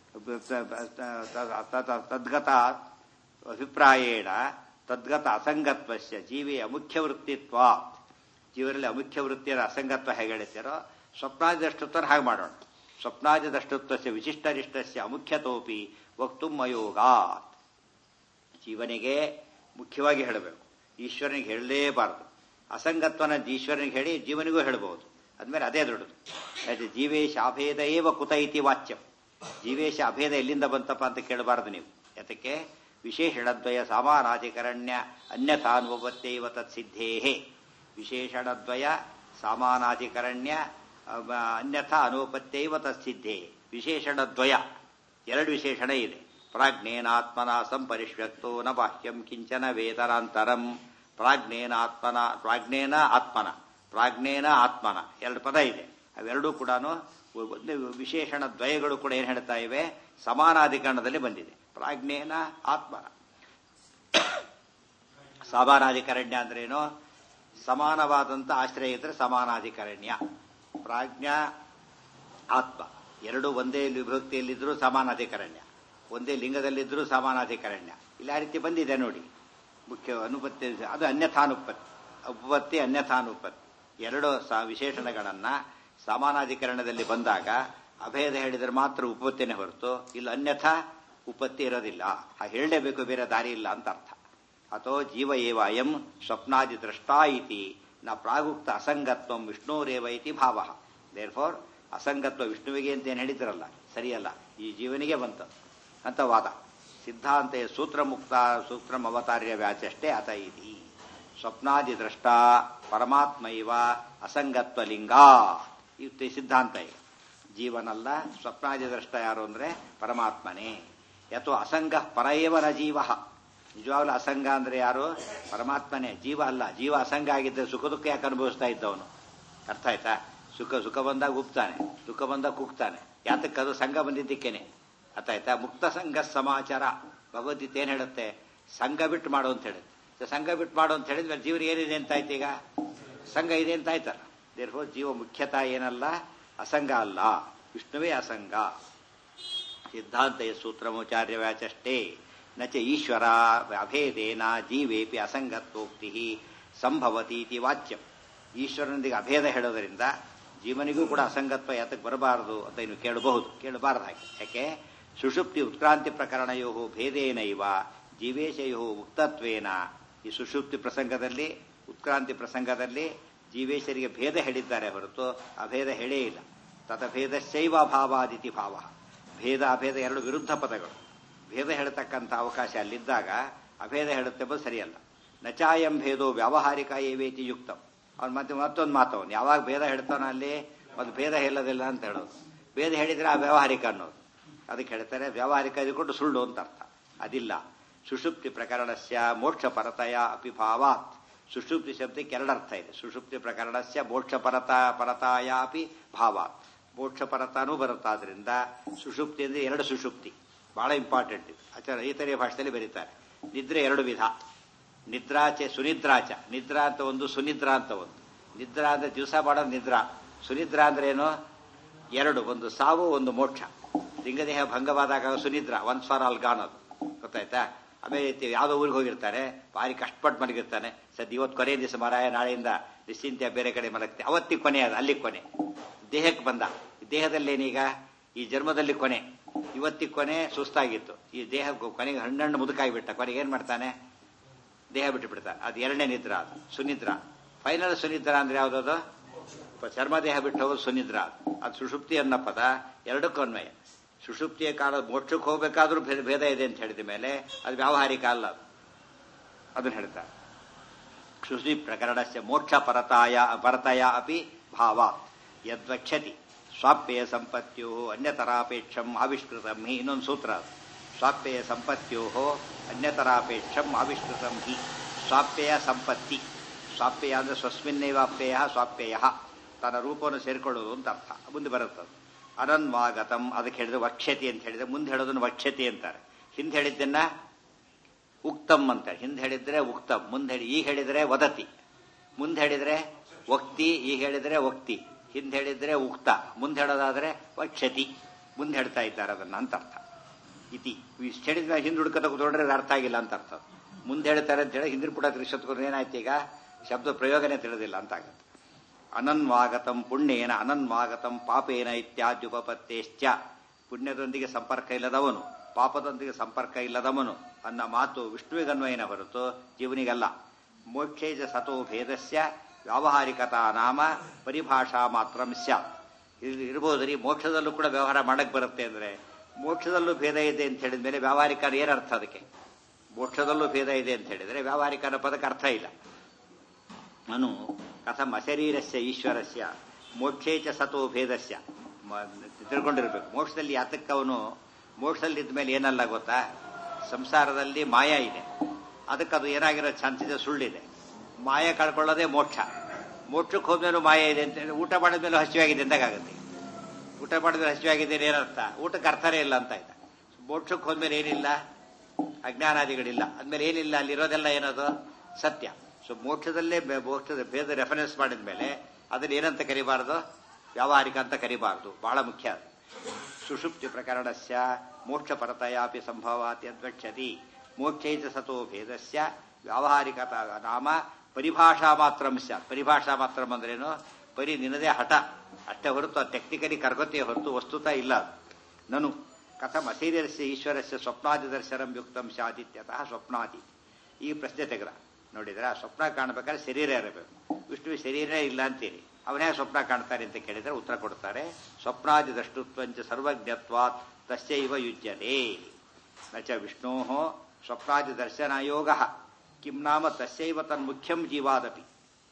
ತದ್ಗತ ಅಭಿಪ್ರಾಯೇಣ ತದ್ಗತ ಅಸಂಗತ್ವಸ್ಯ ಜೀವಿ ಅಮುಖ್ಯ ವೃತ್ತಿತ್ವ ಜೀವನಲ್ಲಿ ಅಮುಖ್ಯ ವೃತ್ತಿಯ ಅಸಂಗತ್ವ ಹೇಗೆ ಹೇಳ್ತೀರೋ ಸ್ವಪ್ನಾದಿ ದಷ್ಟತ್ವ ಹಾಗೆ ಮಾಡೋಣ ಸ್ವಪ್ನಾದಿ ದಷ್ಟತ್ವಸ್ಯ ವಿಶಿಷ್ಟರಿಷ್ಟಸ್ಯ ಅಮುಖ್ಯತೋಪಿ ವಕ್ತು ಮಯೋಗ ಜೀವನಿಗೆ ಮುಖ್ಯವಾಗಿ ಹೇಳಬೇಕು ಈಶ್ವರನಿಗೆ ಹೇಳಲೇಬಾರದು ಅಸಂಗತ್ವನ ಈಶ್ವರನಿಗೆ ಹೇಳಿ ಜೀವನಿಗೂ ಹೇಳಬಹುದು ಅದ್ಮೇಲೆ ಅದೇ ದೊಡ್ಡದು ಯಾಕೆ ಜೀವೇಶ ಅಭೇದ ಏವ ಕುತ ಇತಿ ವಾಚ್ಯಂ ಜೀವೇಶ ಅಭೇದ ಎಲ್ಲಿಂದ ಬಂತಪ್ಪ ಅಂತ ಕೇಳಬಾರದು ನೀವು ಯಾತಕ್ಕೆ ವಿಶೇಷಣದ್ವಯ ಸಾಮಾನಾಧಿಕರಣ್ಯ ಅನ್ಯಥಾನುಭವತ್ತೇವ ತತ್ಸಿದ್ಧೇಹೇ ವಿಶೇಷಣದ್ವಯ ಸಾಮಾನಾಧಿಕರಣ್ಯ ಅನ್ಯಥಾ ಅನುಪತ್ತೈವ ತತ್ಸಿದ್ಧೇ ವಿಶೇಷಣದ್ವಯ ಎರಡು ವಿಶೇಷಣ ಇದೆ ಪ್ರಾಜ್ಞೇನಾತ್ಮನ ಸಂಪರಿಷ್ವ್ಯಕ್ತೋ ನ ಬಾಹ್ಯಂ ಕಿಂಚನ ವೇದನಾಂತರಂ ಪ್ರಾಜ್ಞೇನಾತ್ಮನ ಪ್ರಾಜ್ಞೇನ ಆತ್ಮನ ಪ್ರಾಜ್ಞೇನ ಆತ್ಮನ ಎರಡು ಪದ ಇದೆ ಅವೆರಡೂ ಕೂಡ ವಿಶೇಷಣ ದ್ವಯಗಳು ಕೂಡ ಏನ್ ಹೇಳ್ತಾ ಇವೆ ಸಮಾನಾಧಿಕರಣದಲ್ಲಿ ಬಂದಿದೆ ಪ್ರಾಜ್ಞೇನ ಆತ್ಮನ ಸಮಾನಾಧಿಕರಣ್ಯ ಅಂದ್ರೇನು ಸಮಾನವಾದಂತ ಆಶ್ರಯ ಇದ್ರೆ ಸಮಾನಾಧಿಕರಣ್ಯ ಪ್ರಾಜ್ಞ ಆತ್ಮ ಎರಡು ಒಂದೇ ವಿಭಕ್ತಿಯಲ್ಲಿದ್ದರೂ ಸಮಾನಾಧಿಕರಣ್ಯ ಒಂದೇ ಲಿಂಗದಲ್ಲಿದ್ದರೂ ಸಮಾನಾಧಿಕರಣ್ಯ ಇಲ್ಲ ಆ ರೀತಿ ಬಂದಿದೆ ನೋಡಿ ಮುಖ್ಯ ಅನುಪತ್ತಿ ಅದು ಅನ್ಯಥಾನುಪತ್ತಿ ಉಪಪತ್ತಿ ಅನ್ಯಥಾನುಪತ್ತಿ ಎರಡು ವಿಶೇಷಣಗಳನ್ನ ಸಮಾನಾಧಿಕರಣದಲ್ಲಿ ಬಂದಾಗ ಅಭೇದ ಹೇಳಿದರೆ ಮಾತ್ರ ಉಪಪತ್ತಿನೇ ಹೊರತು ಇಲ್ಲ ಅನ್ಯಥಾ ಉಪತ್ತಿ ಇರೋದಿಲ್ಲ ಆ ಹೇಳಲೇಬೇಕು ಬೇರೆ ದಾರಿ ಇಲ್ಲ ಅಂತ ಅರ್ಥ ಅಥೋ ಜೀವ ಏವ ಅಯಂ ಸ್ವಪ್ನಾದಿ ದೃಷ್ಟಾ ಇತಿ ನ ಪ್ರಾಗುಕ್ತ ಅಸಂಗತ್ವ ವಿಷ್ಣುರೇವ ಇತಿ ಭಾವ ದೇರ್ ಫಾರ್ ಅಸಂಗತ್ವ ವಿಷ್ಣುವಿಗೆ ಅಂತ ಏನು ಹೇಳಿದ್ರಲ್ಲ ಸರಿಯಲ್ಲ ಈ ಜೀವನಿಗೆ ಬಂತು ಅಂತ ವಾದ ಸಿದ್ಧಾಂತೆ ಸೂತ್ರ ಮುಕ್ತ ಸೂತ್ರ ಅವತಾರ್ಯ ವ್ಯಾಚಷ್ಟೇ ಅತ ಇತಿ ಸ್ವಪ್ನಾದಿ ದ್ರಷ್ಟ ಪರಮಾತ್ಮ ಇವ ಅಸಂಗತ್ವ ಲಿಂಗ ಇದು ಸಿದ್ಧಾಂತ ಈಗ ಜೀವನಲ್ಲ ಸ್ವಪ್ನಾದಿ ದ್ರಷ್ಟ ಯಾರು ಅಂದ್ರೆ ಪರಮಾತ್ಮನೇ ಯಥೋ ಅಸಂಗ ಪರಯೇವ ನ ಜೀವ ನಿಜವಾಗ್ಲೂ ಅಸಂಗ ಅಂದ್ರೆ ಯಾರು ಪರಮಾತ್ಮನೇ ಜೀವ ಅಲ್ಲ ಜೀವ ಅಸಂಗ ಆಗಿದ್ದರೆ ಸುಖ ದುಃಖ ಯಾಕೆ ಅನುಭವಿಸ್ತಾ ಇದ್ದವನು ಅರ್ಥ ಆಯ್ತಾ ಸುಖ ಸುಖ ಬಂದಾಗ ಉಪ್ತಾನೆ ದುಃಖ ಬಂದಾಗ ಕುಗ್ತಾನೆ ಯಾತಕ್ಕೆ ಅದು ಸಂಘ ಬಂದಿದ್ದಕ್ಕೇನೆ ಅರ್ಥ ಆಯ್ತಾ ಮುಕ್ತ ಸಂಘ ಸಮಾಚಾರ ಭಗವದ್ಗೀತೆ ಏನ್ ಹೇಳುತ್ತೆ ಸಂಘ ಬಿಟ್ಟು ಮಾಡು ಅಂತ ಹೇಳುತ್ತೆ ಸಂಘ ಬಿಟ್ಟು ಮಾಡು ಅಂತ ಹೇಳಿದ್ಮೇಲೆ ಜೀವನ ಏನಿದೆ ಅಂತ ಆಯ್ತು ಈಗ ಸಂಘ ಇದೆ ಅಂತ ಆಯ್ತಲ್ಲ ದೇರ್ಫೋ ಜೀವ ಮುಖ್ಯತಃ ಏನಲ್ಲ ಅಸಂಗ ಅಲ್ಲ ವಿಷ್ಣುವೇ ಅಸಂಗ ಸಿದ್ಧಾಂತ ಸೂತ್ರಮೋಚಾರ್ಯ ವ್ಯಾಚಷ್ಟೇ ನಚ ಈಶ್ವರ ಅಭೇದೇನ ಜೀವೇಪಿ ಅಸಂಗತ್ವೋಕ್ತಿ ಸಂಭವತಿ ಇತಿ ವಾಚ್ಯಂ ಈಶ್ವರನೊಂದಿಗೆ ಅಭೇದ ಹೇಳೋದರಿಂದ ಜೀವನಿಗೂ ಕೂಡ ಅಸಂಗತ್ವ ಯಾತಕ್ಕೆ ಬರಬಾರದು ಅಂತ ಇನ್ನು ಕೇಳಬಹುದು ಕೇಳಬಾರದು ಹಾಗೆ ಯಾಕೆ ಸುಷುಪ್ತಿ ಉತ್ಕ್ರಾಂತಿ ಪ್ರಕರಣಯೋ ಭೇದೇನೈವ ಜೀವೇಶಯೋ ಮುಕ್ತತ್ವೇನ ಈ ಸುಷುಪ್ತಿ ಪ್ರಸಂಗದಲ್ಲಿ ಉತ್ಕ್ರಾಂತಿ ಪ್ರಸಂಗದಲ್ಲಿ ಜೀವೇಶರಿಗೆ ಭೇದ ಹೇಳಿದ್ದಾರೆ ಹೊರತು ಅಭೇದ ಹೇಳೇ ಇಲ್ಲ ತತಭೇದಶೈವ ಭಾವಾದಿತಿ ಭಾವ ಭೇದ ಅಭೇದ ಎರಡು ವಿರುದ್ಧ ಪದಗಳು ಭೇದ ಹೇಳತಕ್ಕಂಥ ಅವಕಾಶ ಅಲ್ಲಿದ್ದಾಗ ಅಭೇದ ಹೇಳುತ್ತೆ ಸರಿಯಲ್ಲ ನಚಾಯಂ ಭೇದೋ ವ್ಯಾವಹಾರಿಕ ಏವೇತಿ ಯುಕ್ತಂ ಅವ್ನು ಮತ್ತೆ ಮತ್ತೊಂದು ಮಾತವನು ಯಾವಾಗ ಭೇದ ಹೇಳ್ತಾನೋ ಅಲ್ಲಿ ಒಂದು ಭೇದ ಹೇಳೋದಿಲ್ಲ ಅಂತ ಹೇಳೋದು ಭೇದ ಹೇಳಿದ್ರೆ ಆ ವ್ಯಾವಹಾರಿಕ ಅನ್ನೋದು ಅದಕ್ಕೆ ಹೇಳ್ತಾರೆ ವ್ಯಾವಹಾರಿಕ ಇದ್ಕೊಂಡು ಸುಳ್ಳು ಅಂತ ಅರ್ಥ ಅದಿಲ್ಲ ಸುಷುಪ್ತಿ ಪ್ರಕರಣಸ್ಯ ಮೋಕ್ಷ ಪರತಯ ಅಪಿ ಭಾವಾತ್ ಸುಷುಪ್ತಿ ಶಬ್ದಕ್ಕೆ ಎರಡು ಅರ್ಥ ಇದೆ ಸುಷುಪ್ತಿ ಪ್ರಕರಣಸ್ಯ ಮೋಕ್ಷ ಪರತ ಪರತಾಯ ಅಪಿ ಭಾವಾತ್ ಮೋಕ್ಷ ಪರತಾನೂ ಬರುತ್ತಾದ್ರಿಂದ ಸುಷುಪ್ತಿ ಅಂದ್ರೆ ಎರಡು ಸುಷುಪ್ತಿ ಬಹಳ ಇಂಪಾರ್ಟೆಂಟ್ ಇದು ಆಚಾರ ರೈತರಿಯ ಭಾಷೆಯಲ್ಲಿ ಬರೀತಾರೆ ನಿದ್ರೆ ಎರಡು ವಿಧ ನಿದ್ರಾಚೆ ಸುನಿದ್ರಾಚ ನಿದ್ರಾ ಅಂತ ಒಂದು ಸುನಿದ್ರಾ ಅಂತ ಒಂದು ನಿದ್ರಾ ಅಂದ್ರೆ ದಿವಸ ಮಾಡೋದು ನಿದ್ರಾ ಸುನಿದ್ರಾ ಅಂದ್ರೆ ಏನು ಎರಡು ಒಂದು ಸಾವು ಒಂದು ಮೋಕ್ಷ ಲಿಂಗದೇಹ ಭಂಗವಾದಾಗ ಸುನಿದ್ರಾ ಒನ್ಸ್ ಫಾರ್ ಆಲ್ ಗಾನ್ ಅದು ಗೊತ್ತಾಯ್ತಾ ಆಮೇಲೆ ಯಾವುದೋ ಊರಿಗೆ ಹೋಗಿರ್ತಾರೆ ಭಾರಿ ಕಷ್ಟಪಟ್ಟು ಮಲಗಿರ್ತಾನೆ ಸದ್ ಇವತ್ತು ಕೊನೆ ದಿವಸ ಮರಾಯ ನಾಳೆಯಿಂದ ನಿಶ್ಚಿಂತೆ ಬೇರೆ ಕಡೆ ಮಲಗ್ತೆ ಅವತ್ತಿಗೆ ಕೊನೆ ಅದು ಅಲ್ಲಿ ಕೊನೆ ದೇಹಕ್ಕೆ ಬಂದ ದೇಹದಲ್ಲೇನೀಗ ಈ ಜನ್ಮದಲ್ಲಿ ಕೊನೆ ಇವತ್ತಿಗೆ ಕೊನೆ ಸುಸ್ತಾಗಿತ್ತು ಈ ದೇಹ ಕೊನೆಗೆ ಹಣ್ಣಣ್ಣು ಮುದುಕಾಗಿಬಿಟ್ಟ ಕೊನೆಗೆ ಏನ್ ಮಾಡ್ತಾನೆ ದೇಹ ಬಿಟ್ಟು ಬಿಡ್ತಾನೆ ಅದು ಎರಡನೇ ನಿದ್ರಾ ಅದು ಸುನಿದ್ರಾ ಫೈನಲ್ ಸುನಿದ್ರಾ ಅಂದ್ರೆ ಯಾವ್ದದು ಚರ್ಮ ದೇಹ ಬಿಟ್ಟು ಹೋಗೋದು ಸುನಿದ್ರಾ ಅದು ಸುಷುಪ್ತಿ ಅನ್ನೋ ಪದ ಎರಡಕ್ಕೂ ಅನ್ವಯ ಸುಷುಪ್ತಿಯ ಕಾಲ ಮೋಕ್ಷಕ್ಕೆ ಹೋಗ್ಬೇಕಾದ್ರೂ ಭೇದ ಇದೆ ಅಂತ ಹೇಳಿದ ಮೇಲೆ ಅದು ವ್ಯಾವಹಾರಿಕ ಅಲ್ಲ ಅದು ಅದನ್ನ ಹೇಳ್ತಾರೆ ಸುಷಿ ಪ್ರಕರಣಸ್ಯ ಮೋಕ್ಷ ಪರತಾಯ ಪರತಯ ಅಪಿ ಭಾವ ಯದ್ವಕ್ಷತಿ ಸ್ವಾಪ್ಯಯ ಸಂಪತ್ಯೋ ಅನ್ಯತರಾಪೇಕ್ಷಂ ಆವಿಷ್ಕೃತಂ ಹಿ ಇನ್ನೊಂದು ಸೂತ್ರ ಅದು ಸ್ವಾಪ್ಯಯ ಸಂಪತ್ಯೋ ಅನ್ಯತರಾಪೇಕ್ಷಂ ಆವಿಷ್ಕೃತಂ ಹಿ ಸ್ವಾಪ್ಯಯ ಸಂಪತ್ತಿ ಸ್ವಾಪ್ಯಯ ಅಂದ್ರೆ ಸ್ವಸ್ಮಿನ್ನೇವಾಪ್ಯಯ ಸ್ವಾಪ್ಯಯ ತನ್ನ ರೂಪವನ್ನು ಸೇರಿಕೊಳ್ಳುವುದು ಅಂತ ಅರ್ಥ ಮುಂದೆ ಬರುತ್ತದೆ ಅನನ್ವಾಗತಂ ಅದಕ್ಕೆ ಹೇಳಿದ್ರೆ ವಕ್ಷತಿ ಅಂತ ಹೇಳಿದ್ರೆ ಮುಂದೆ ಹೇಳೋದನ್ನು ವಕ್ಷತಿ ಅಂತಾರೆ ಹಿಂದೆ ಹೇಳಿದ್ದನ್ನ ಉಕ್ತಮ್ ಅಂತಾರೆ ಹಿಂದೆ ಹೇಳಿದ್ರೆ ಉಕ್ತಮ್ ಮುಂದೆ ಹೇಳಿ ಈಗ ಹೇಳಿದ್ರೆ ವದತಿ ಮುಂದೆ ಹೇಳಿದ್ರೆ ವಕ್ತಿ ಈಗ ಹೇಳಿದ್ರೆ ವಕ್ತಿ ಹಿಂದೆ ಹೇಳಿದ್ರೆ ಉಕ್ತ ಮುಂದೆ ಹೇಳೋದಾದ್ರೆ ವಕ್ಷತಿ ಮುಂದೆ ಹೇಳ್ತಾ ಇದ್ದಾರೆ ಅದನ್ನ ಅಂತ ಅರ್ಥ ಇತಿ ಇಷ್ಟು ಹೇಳಿದ್ರೆ ಹಿಂದೆ ಹುಡುಕತ ಕೂತ್ಕೊಂಡ್ರೆ ಅರ್ಥ ಆಗಿಲ್ಲ ಅಂತ ಅರ್ಥ ಮುಂದೆ ಹೇಳ್ತಾರೆ ಅಂತ ಹೇಳಿ ಹಿಂದಿನ ಪುಟ ತಿರ್ಸತ್ಕೊಂಡು ಏನಾಯ್ತು ಈಗ ಶಬ್ದ ಪ್ರಯೋಗನೇ ತಿಳಿದಿಲ್ಲ ಅಂತ ಆಗುತ್ತೆ ಅನನ್ವಾಗತಂ ಪುಣ್ಯೇನ ಅನನ್ವಾಗತಂ ಪಾಪೇನ ಇತ್ಯಾದ್ಯುಪಪತ್ತೇಶ್ಚ ಪುಣ್ಯದೊಂದಿಗೆ ಸಂಪರ್ಕ ಇಲ್ಲದವನು ಪಾಪದೊಂದಿಗೆ ಸಂಪರ್ಕ ಇಲ್ಲದವನು ಅನ್ನ ಮಾತು ವಿಷ್ಣುವಿಗನ್ವಯನ ಹೊರತು ಜೀವನಿಗಲ್ಲ ಮೋಕ್ಷೇಜ ಸತೋ ಭೇದಸ್ಯ ವ್ಯಾವಹಾರಿಕತಾ ನಾಮ ಪರಿಭಾಷಾ ಮಾತ್ರ ಸ್ಯಾತ್ ಇಲ್ಲಿ ಇರ್ಬೋದ್ರಿ ಮೋಕ್ಷದಲ್ಲೂ ಕೂಡ ವ್ಯವಹಾರ ಮಾಡಕ್ ಬರುತ್ತೆ ಅಂದ್ರೆ ಮೋಕ್ಷದಲ್ಲೂ ಭೇದ ಇದೆ ಅಂತ ಹೇಳಿದ ಮೇಲೆ ವ್ಯಾವಹಾರಿಕ ಏನರ್ಥ ಅದಕ್ಕೆ ಮೋಕ್ಷದಲ್ಲೂ ಭೇದ ಇದೆ ಅಂತ ಹೇಳಿದ್ರೆ ವ್ಯಾವಹಾರಿಕ ಅನ್ನೋ ಪದಕ್ಕೆ ಅರ್ಥ ಇಲ್ಲ ನಾನು ಕಥಂ ಅಶರೀರಸ್ಯ ಈಶ್ವರಸ್ಯ ಮೋಕ್ಷೇಚ ಸತೋ ಭೇದಸ್ಯ ತಿಳ್ಕೊಂಡಿರ್ಬೇಕು ಮೋಕ್ಷದಲ್ಲಿ ಯಾತಕ್ಕೆ ಅವನು ಮೋಕ್ಷದಲ್ಲಿ ಇದ್ಮೇಲೆ ಏನಲ್ಲ ಗೊತ್ತಾ ಸಂಸಾರದಲ್ಲಿ ಮಾಯ ಇದೆ ಅದಕ್ಕೆ ಅದು ಏನಾಗಿರೋ ಚಾನ್ಸ್ ಇದೆ ಸುಳ್ಳಿದೆ ಮಾಯ ಕಳ್ಕೊಳ್ಳೋದೇ ಮೋಕ್ಷ ಮೋಕ್ಷಕ್ಕೆ ಹೋದ್ಮೇಲೂ ಮಾಯ ಇದೆ ಅಂತ ಹೇಳಿ ಊಟ ಮಾಡಿದ್ಮೇಲೆ ಹಸಿವಾಗಿದೆ ಅಂದಾಗುತ್ತೆ ಊಟ ಮಾಡಿದ್ಮೇಲೆ ಹಸಿವಾಗಿದೆ ಏನರ್ಥ ಊಟಕ್ಕೆ ಅರ್ಥನೇ ಇಲ್ಲ ಅಂತ ಆಯ್ತಾ ಮೋಕ್ಷಕ್ಕೆ ಹೋದ್ಮೇಲೆ ಏನಿಲ್ಲ ಅಜ್ಞಾನಾದಿಗಳಿಲ್ಲ ಅದ್ಮೇಲೆ ಏನಿಲ್ಲ ಅಲ್ಲಿರೋದೆಲ್ಲ ಏನದು ಸತ್ಯ ಸೊ ಮೋಕ್ಷದಲ್ಲೇ ಮೋಕ್ಷದ ಭೇದ ರೆಫರೆನ್ಸ್ ಮಾಡಿದ ಮೇಲೆ ಅದನ್ನ ಏನಂತ ಕರಿಬಾರದು ವ್ಯಾವಹಾರಿಕ ಅಂತ ಕರಿಬಾರದು ಬಹಳ ಮುಖ್ಯ ಸುಷುಪ್ತಿ ಪ್ರಕರಣಸ್ಯ ಮೋಕ್ಷ ಪರತಯಾಪಿ ಸಂಭವಾತಿ ಅದ್ವಕ್ಷತಿ ಮೋಕ್ಷೈತ ಸತೋ ಭೇದಸ್ಯ ವ್ಯಾವಹಾರಿಕತ ನಾಮ ಪರಿಭಾಷಾ ಮಾತ್ರ ಸ್ಯಾತ್ ಪರಿಭಾಷಾ ಮಾತ್ರ ಅಂದ್ರೇನು ಬರೀ ನಿನ್ನದೇ ಹಠ ಅಷ್ಟೇ ಹೊರತು ಟೆಕ್ನಿಕಲಿ ಕರ್ಗತಿಯ ಹೊರತು ವಸ್ತುತ ಇಲ್ಲ ನನು ಕಥಂ ಅಶೀರ್ಯಸ್ಯ ಈಶ್ವರಸ್ಯ ಸ್ವಪ್ನಾದಿ ದರ್ಶನಂ ಯುಕ್ತಂ ಸ್ಯಾದಿತ್ಯತಃ ಸ್ವಪ್ನಾದಿ ಈ ಪ್ರಶ್ನೆ ತೆಗೆದ ನೋಡಿದ್ರ ಸ್ವಪ್ನ ಕಾಣಬೇಕಾದ್ರೆ ಶರೀರ ಇರಬೇಕು ವಿಷ್ಣುವಿಗೆ ಶರೀರ ಇಲ್ಲ ಅಂತೀರಿ ಅವನೇ ಸ್ವಪ್ನ ಕಾಣ್ತಾರೆ ಅಂತ ಕೇಳಿದ್ರೆ ಉತ್ತರ ಕೊಡ್ತಾರೆ ಸ್ವಪ್ನಾದಿ ದಷ್ಟುತ್ವಂಚ ಸರ್ವಜ್ಞತ್ವಾತ್ ತಸ್ಯೈವ ಯುಜ್ಯತೆ ನಚ ವಿಷ್ಣೋ ಸ್ವಪ್ನಾದಿ ದರ್ಶನಯೋಗ ಕಿಂ ನಾಮ ತಸ್ಯೈವ ತನ್ಮುಖ್ಯಂ ಜೀವಾದಪಿ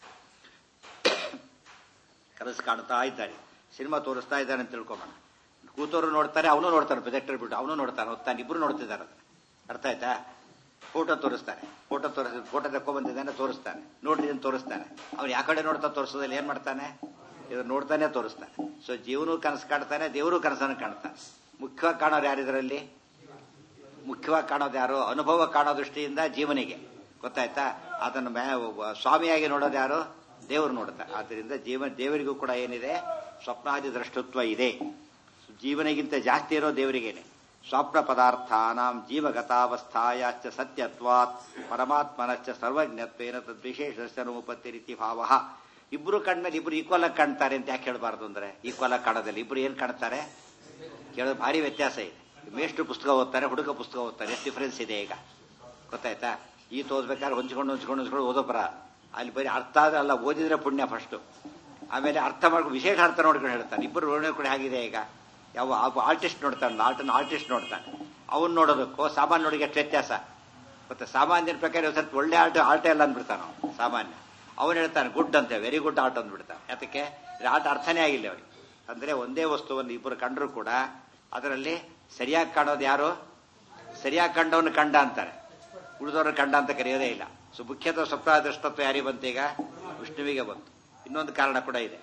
ಕನಸು ಕಾಣ್ತಾ ಇದ್ದಾರೆ ಸಿನಿಮಾ ತೋರಿಸ್ತಾ ಇದ್ದಾನೆ ಅಂತ ತಿಳ್ಕೊಂಬೋಣ ಕೂತವರು ನೋಡ್ತಾರೆ ಅವನು ನೋಡ್ತಾನೆ ಪ್ರೊಜೆಕ್ಟರ್ ಬಿಟ್ಟು ಅವನು ನೋಡ್ತಾನೆ ಹೊತ್ತಾನೆ ಇಬ್ರು ನೋಡ್ತಿದ್ದಾರೆ ಅದನ್ನ ಅರ್ಥ ಆಯ್ತಾ ಫೋಟೋ ತೋರಿಸ್ತಾನೆ ಫೋಟೋ ತೋರಿಸ್ ಫೋಟೋ ತಕೊಂಡ್ಬಂದಿದ್ದಾನೆ ತೋರಿಸ್ತಾನೆ ನೋಡ್ರಿ ಅಂತ ತೋರಿಸ್ತಾನೆ ಅವ್ನು ಯಾವ ಕಡೆ ನೋಡ್ತಾ ತೋರಿಸೋದಲ್ಲಿ ಏನ್ ಮಾಡ್ತಾನೆ ಇದು ನೋಡ್ತಾನೆ ತೋರಿಸ್ತಾನೆ ಸೊ ಜೀವನೂ ಕನಸು ಕಾಣ್ತಾನೆ ದೇವರು ಕನಸನ್ನು ಕಾಣ್ತಾನೆ ಮುಖ್ಯವಾಗಿ ಕಾಣೋರು ಯಾರಿದರಲ್ಲಿ ಮುಖ್ಯವಾಗಿ ಕಾಣೋದು ಯಾರು ಅನುಭವ ಕಾಣೋ ದೃಷ್ಟಿಯಿಂದ ಜೀವನಿಗೆ ಗೊತ್ತಾಯ್ತಾ ಅದನ್ನು ಮೇ- ಸ್ವಾಮಿಯಾಗಿ ನೋಡೋದು ಯಾರು ದೇವರು ನೋಡ್ತಾರೆ ಆದ್ದರಿಂದ ಜೀವ ದೇವರಿಗೂ ಕೂಡ ಏನಿದೆ ಸ್ವಪ್ನಾದಿ ದೃಷ್ಟತ್ವ ಇದೆ ಜೀವನಿಗಿಂತ ಜಾಸ್ತಿ ಇರೋ ದೇವರಿಗೇನೆ ಸ್ವಪ್ನ ಪದಾರ್ಥಾನಾಂ ಜೀವಗತಾವಸ್ಥಾಯಾಶ್ಚ ಸತ್ಯತ್ವಾತ್ ಪರಮಾತ್ಮನಶ್ಚ ಸರ್ವಜ್ಞತ್ವೇನ ತದ್ವಿಶೇಷನುಪತ್ತಿ ರೀತಿ ಭಾವ ಇಬ್ರು ಕಣ್ಮೇಲೆ ಇಬ್ರು ಈಕ್ವಲ್ ಆಗಿ ಕಾಣ್ತಾರೆ ಅಂತ ಯಾಕೆ ಹೇಳ್ಬಾರ್ದು ಅಂದ್ರೆ ಈಕ್ವಲ್ ಆಗಿ ಕಾಣೋದಿಲ್ಲ ಇಬ್ರು ಏನ್ ಕಾಣ್ತಾರೆ ಕೇಳೋದು ಭಾರಿ ವ್ಯತ್ಯಾಸ ಇದೆ ಮೇಷ್ಟು ಪುಸ್ತಕ ಓದ್ತಾರೆ ಹುಡುಗ ಪುಸ್ತಕ ಓದ್ತಾರೆ ಎಷ್ಟು ಡಿಫರೆನ್ಸ್ ಇದೆ ಈಗ ಗೊತ್ತಾಯ್ತಾ ಈತ ಓದ್ಬೇಕಾದ್ರೆ ಹೊಂಚ್ಕೊಂಡು ಹೊಂಚ್ಕೊಂಡು ಹೊಂಚ್ಕೊಂಡು ಓದೋ ಬರ ಅಲ್ಲಿ ಬರೀ ಅರ್ಥ ಆದ್ರೆ ಅಲ್ಲ ಓದಿದ್ರೆ ಪುಣ್ಯ ಫಸ್ಟು ಆಮೇಲೆ ಅರ್ಥ ಮಾಡ್ಕೊಂಡು ವಿಶೇಷ ಅರ್ಥ ನೋಡ್ಕೊಂಡು ಹೇಳ್ತಾನೆ ಇಬ್ಬರು ನೋಡೋ ಕೂಡ ಆಗಿದೆ ಈಗ ಯಾವ ಆರ್ಟಿಸ್ಟ್ ನೋಡ್ತಾನೆ ಆರ್ಟನ್ ಆರ್ಟಿಸ್ಟ್ ನೋಡ್ತಾನೆ ಅವನ್ ನೋಡೋದಕ್ಕೋ ಸಾಮಾನ್ಯ ನೋಡಿಗೆ ಎಷ್ಟು ವ್ಯತ್ಯಾಸ ಮತ್ತೆ ಸಾಮಾನ್ಯರ ಪ್ರಕಾರ ಒಂದ್ ಸ್ವಲ್ಪ ಒಳ್ಳೆ ಆಟ ಆಟ ಎಲ್ಲ ಅಂದ್ಬಿಡ್ತಾನ ಅವ್ನು, ಸಾಮಾನ್ಯ ಅವನು ಹೇಳ್ತಾನೆ ಗುಡ್ ಅಂತ ವೆರಿ ಗುಡ್ ಆರ್ಟ್ ಅಂದ್ಬಿಡ್ತಾನೆ ಯಾತಕ್ಕೆ ಇದು ಆಟ ಅರ್ಥನೇ ಆಗಿಲ್ಲ ಅವನಿಗೆ ಅಂದ್ರೆ ಒಂದೇ ವಸ್ತುವನ್ನು ಇಬ್ಬರು ಕಂಡ್ರು ಕೂಡ ಅದರಲ್ಲಿ ಸರಿಯಾಗಿ ಕಾಣೋದು ಯಾರು ಸರಿಯಾಗಿ ಕಂಡವನು ಕಂಡ ಅಂತಾರೆ ಉಳಿದವ್ರನ್ನ ಕಂಡ ಅಂತ ಕರೆಯೋದೇ ಇಲ್ಲ ಸೊ ಮುಖ್ಯತಃ ಸ್ವಪ್ನ ದೃಷ್ಟತ್ವ ಯಾರಿಗೆ ಬಂತು ಈಗ ವಿಷ್ಣುವಿಗೆ ಬಂತು ಇನ್ನೊಂದು ಕಾರಣ ಕೂಡ ಇದೆ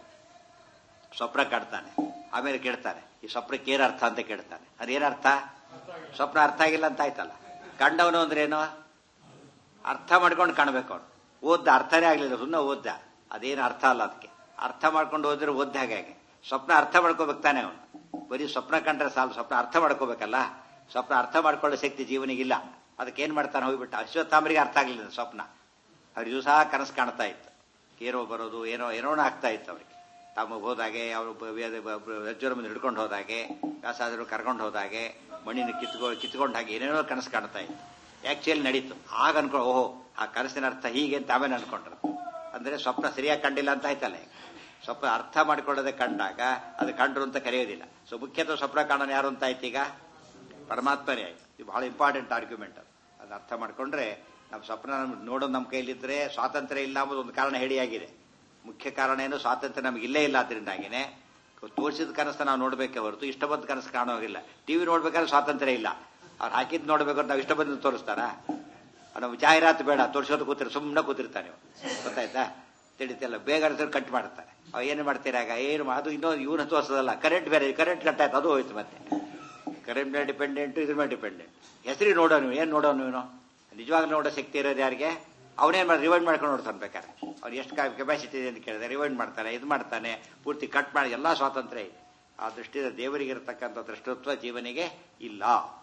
ಸ್ವಪ್ನ ಕಾಡ್ತಾನೆ ಆಮೇಲೆ ಕೇಳ್ತಾನೆ ಈ ಸ್ವಪ್ನಕ್ಕೆ ಏನ್ ಅರ್ಥ ಅಂತ ಕೇಳ್ತಾನೆ ಅದೇನರ್ಥ ಸ್ವಪ್ನ ಅರ್ಥ ಆಗಿಲ್ಲ ಅಂತ ಆಯ್ತಲ್ಲ ಕಂಡವನು ಅಂದ್ರೆ ಏನು ಅರ್ಥ ಮಾಡ್ಕೊಂಡು ಕಾಣ್ಬೇಕು ಅವನು ಓದ್ದ ಅರ್ಥನೇ ಆಗ್ಲಿಲ್ಲ ಸುಮ್ಮನೆ ಓದ್ದ ಅದೇನು ಅರ್ಥ ಅಲ್ಲ ಅದಕ್ಕೆ ಅರ್ಥ ಮಾಡ್ಕೊಂಡು ಓದಿದ್ರೆ ಓದ್ದ ಹಾಗೆ ಹಾಗೆ ಸ್ವಪ್ನ ಅರ್ಥ ಮಾಡ್ಕೋಬೇಕು ತಾನೆ ಅವನು ಬರೀ ಸ್ವಪ್ನ ಕಂಡ್ರೆ ಸಾಲು ಸ್ವಪ್ನ ಅರ್ಥ ಮಾಡ್ಕೋಬೇಕಲ್ಲ ಸ್ವಪ್ನ ಅರ್ಥ ಮಾಡ್ಕೊಳ್ಳೋ ಶಕ್ತಿ ಜೀವನಿಗಿಲ್ಲ ಅದಕ್ಕೆ ಏನ್ ಮಾಡ್ತಾನೆ ಹೋಗ್ಬಿಟ್ಟು ಅಶ್ವತ್ಥಾಮರಿಗೆ ಅರ್ಥ ಆಗ್ಲಿಲ್ಲ ಸ್ವಪ್ನ ಅವ್ರಿಗೆ ದಿವಸ ಕನಸು ಕಾಣ್ತಾ ಇತ್ತು ಏನೋ ಬರೋದು ಏನೋ ಏನೋ ಆಗ್ತಾ ಇತ್ತು ಅವ್ರಿಗೆ ತಾವು ಹೋದಾಗೆ ಅವರು ರಜ್ಜುರ ಮುಂದೆ ಹಿಡ್ಕೊಂಡು ಹೋದಾಗೆ ವ್ಯಾಸಾದರು ಕರ್ಕೊಂಡು ಹೋದಾಗೆ ಮಣ್ಣಿನ ಕಿತ್ಕೊ ಕಿತ್ಕೊಂಡ ಹಾಗೆ ಏನೇನೋ ಕನಸು ಕಾಣ್ತಾ ಇತ್ತು ಆಕ್ಚುಲಿ ನಡೀತು ಆಗ ಅನ್ಕೊಂಡು ಓಹೋ ಆ ಕನಸಿನ ಅರ್ಥ ಹೀಗೆ ಅಂತ ಆಮೇಲೆ ಅನ್ಕೊಂಡ್ರು ಅಂದ್ರೆ ಸ್ವಪ್ನ ಸರಿಯಾಗಿ ಕಂಡಿಲ್ಲ ಅಂತ ಆಯ್ತಲ್ಲ ಈಗ. ಸ್ವಪ್ನ ಅರ್ಥ ಮಾಡಿಕೊಳ್ಳದೆ ಕಂಡಾಗ ಅದು ಕಂಡ್ರು ಅಂತ ಕರೆಯೋದಿಲ್ಲ ಸೊ ಮುಖ್ಯತಃ ಸ್ವಪ್ನ ಕಾಣೋನು ಯಾರು ಅಂತ ಆಯ್ತು ಈಗ ಪರಮಾತ್ಮನೇ ಆಯ್ತು ಇದು ಬಹಳ ಇಂಪಾರ್ಟೆಂಟ್ ಆರ್ಗ್ಯುಮೆಂಟ್ ಅದು ಅದು ಅರ್ಥ ಮಾಡ್ಕೊಂಡ್ರೆ ನಮ್ಮ ಸ್ವಪ್ನ ನಮ್ಗೆ ನೋಡೋದು ನಮ್ಮ ಕೈಲಿದ್ರೆ ಸ್ವಾತಂತ್ರ್ಯ ಇಲ್ಲ ಅನ್ನೋದು ಒಂದು ಕಾರಣ ಹೇಳಿಯಾಗಿದೆ ಮುಖ್ಯ ಕಾರಣ ಏನು ಸ್ವಾತಂತ್ರ್ಯ ನಮಗೆ ಇಲ್ಲೇ ಇಲ್ಲ ಅದರಿಂದಾಗಿನೇ ತೋರಿಸಿದ ಕನಸು ನಾವು ನೋಡ್ಬೇಕೆ ಹೊರತು ಇಷ್ಟ ಬಂದ ಕನಸು ಕಾಣೋಗಿಲ್ಲ ಟಿವಿ ನೋಡ್ಬೇಕಾದ್ರೆ ಸ್ವಾತಂತ್ರ್ಯ ಇಲ್ಲ ಅವ್ರು ಹಾಕಿದ್ ನೋಡ್ಬೇಕು ಅಂತ ನಾವು ಇಷ್ಟ ಬಂದ ತೋರಿಸ್ತಾರ ನಾವು ಜಾಹೀರಾತು ಬೇಡ ತೋರಿಸೋದು ಕೂತಿರ್ ಸುಮ್ಮನೆ ಕೂತಿರ್ತಾನೆ ಇವ. ಗೊತ್ತಾಯ್ತಾ ತಿಳಿತಿಲ್ಲ ಬೇಗ ಅನ್ಸಿದ್ರೆ ಕಟ್ ಮಾಡ್ತಾರೆ ಅವ್ ಏನು ಮಾಡ್ತೀರಾ ಆಗ ಏನು ಮಾ- ಅದು ಇನ್ನೊಂದು ಇವನು ತೋರಿಸೋದಲ್ಲ ಕರೆಂಟ್ ಬೇರೆ ಕರೆಂಟ್ ಕಟ್ ಆಯ್ತು ಅದು ಹೋಯ್ತು ಮತ್ತೆ ಕರೆಂಟ್ ಮೇಲೆ ಡಿಪೆಂಡೆಂಟ್ ಇದ್ರ ಮೇಲೆ ಡಿಪೆಂಡೆಂಟ್ ಹೆಸರಿ ನೋಡೋ ನೀವು ಏನ್ ನೋಡೋ ನೀನು ನಿಜವಾಗ್ಲೂ ನೋಡೋ ಶಕ್ತಿ ಇರೋದು ಯಾರಿಗೆ ಅವನೇನ್ ಮಾಡಿ ರಿವೈಂಡ್ ಮಾಡ್ಕೊಂಡು ನೋಡ್ತಾನೆ ಬೇಕಾದ್ರೆ ಅವ್ನು ಎಷ್ಟು ಕೆಪಾಸಿಟಿ ಇದೆ ಅಂತ ಕೇಳಿದ್ರೆ ರಿವೈಂಡ್ ಮಾಡ್ತಾನೆ ಇದು ಮಾಡ್ತಾನೆ ಪೂರ್ತಿ ಕಟ್ ಮಾಡಿ ಎಲ್ಲಾ ಸ್ವಾತಂತ್ರ್ಯ ಇದೆ ಆ ದೃಷ್ಟಿಯಿಂದ ದೇವರಿಗೆ ಇರತಕ್ಕಂಥ ದೃಷ್ಟತ್ವ ಜೀವನಿಗೆ ಇಲ್ಲ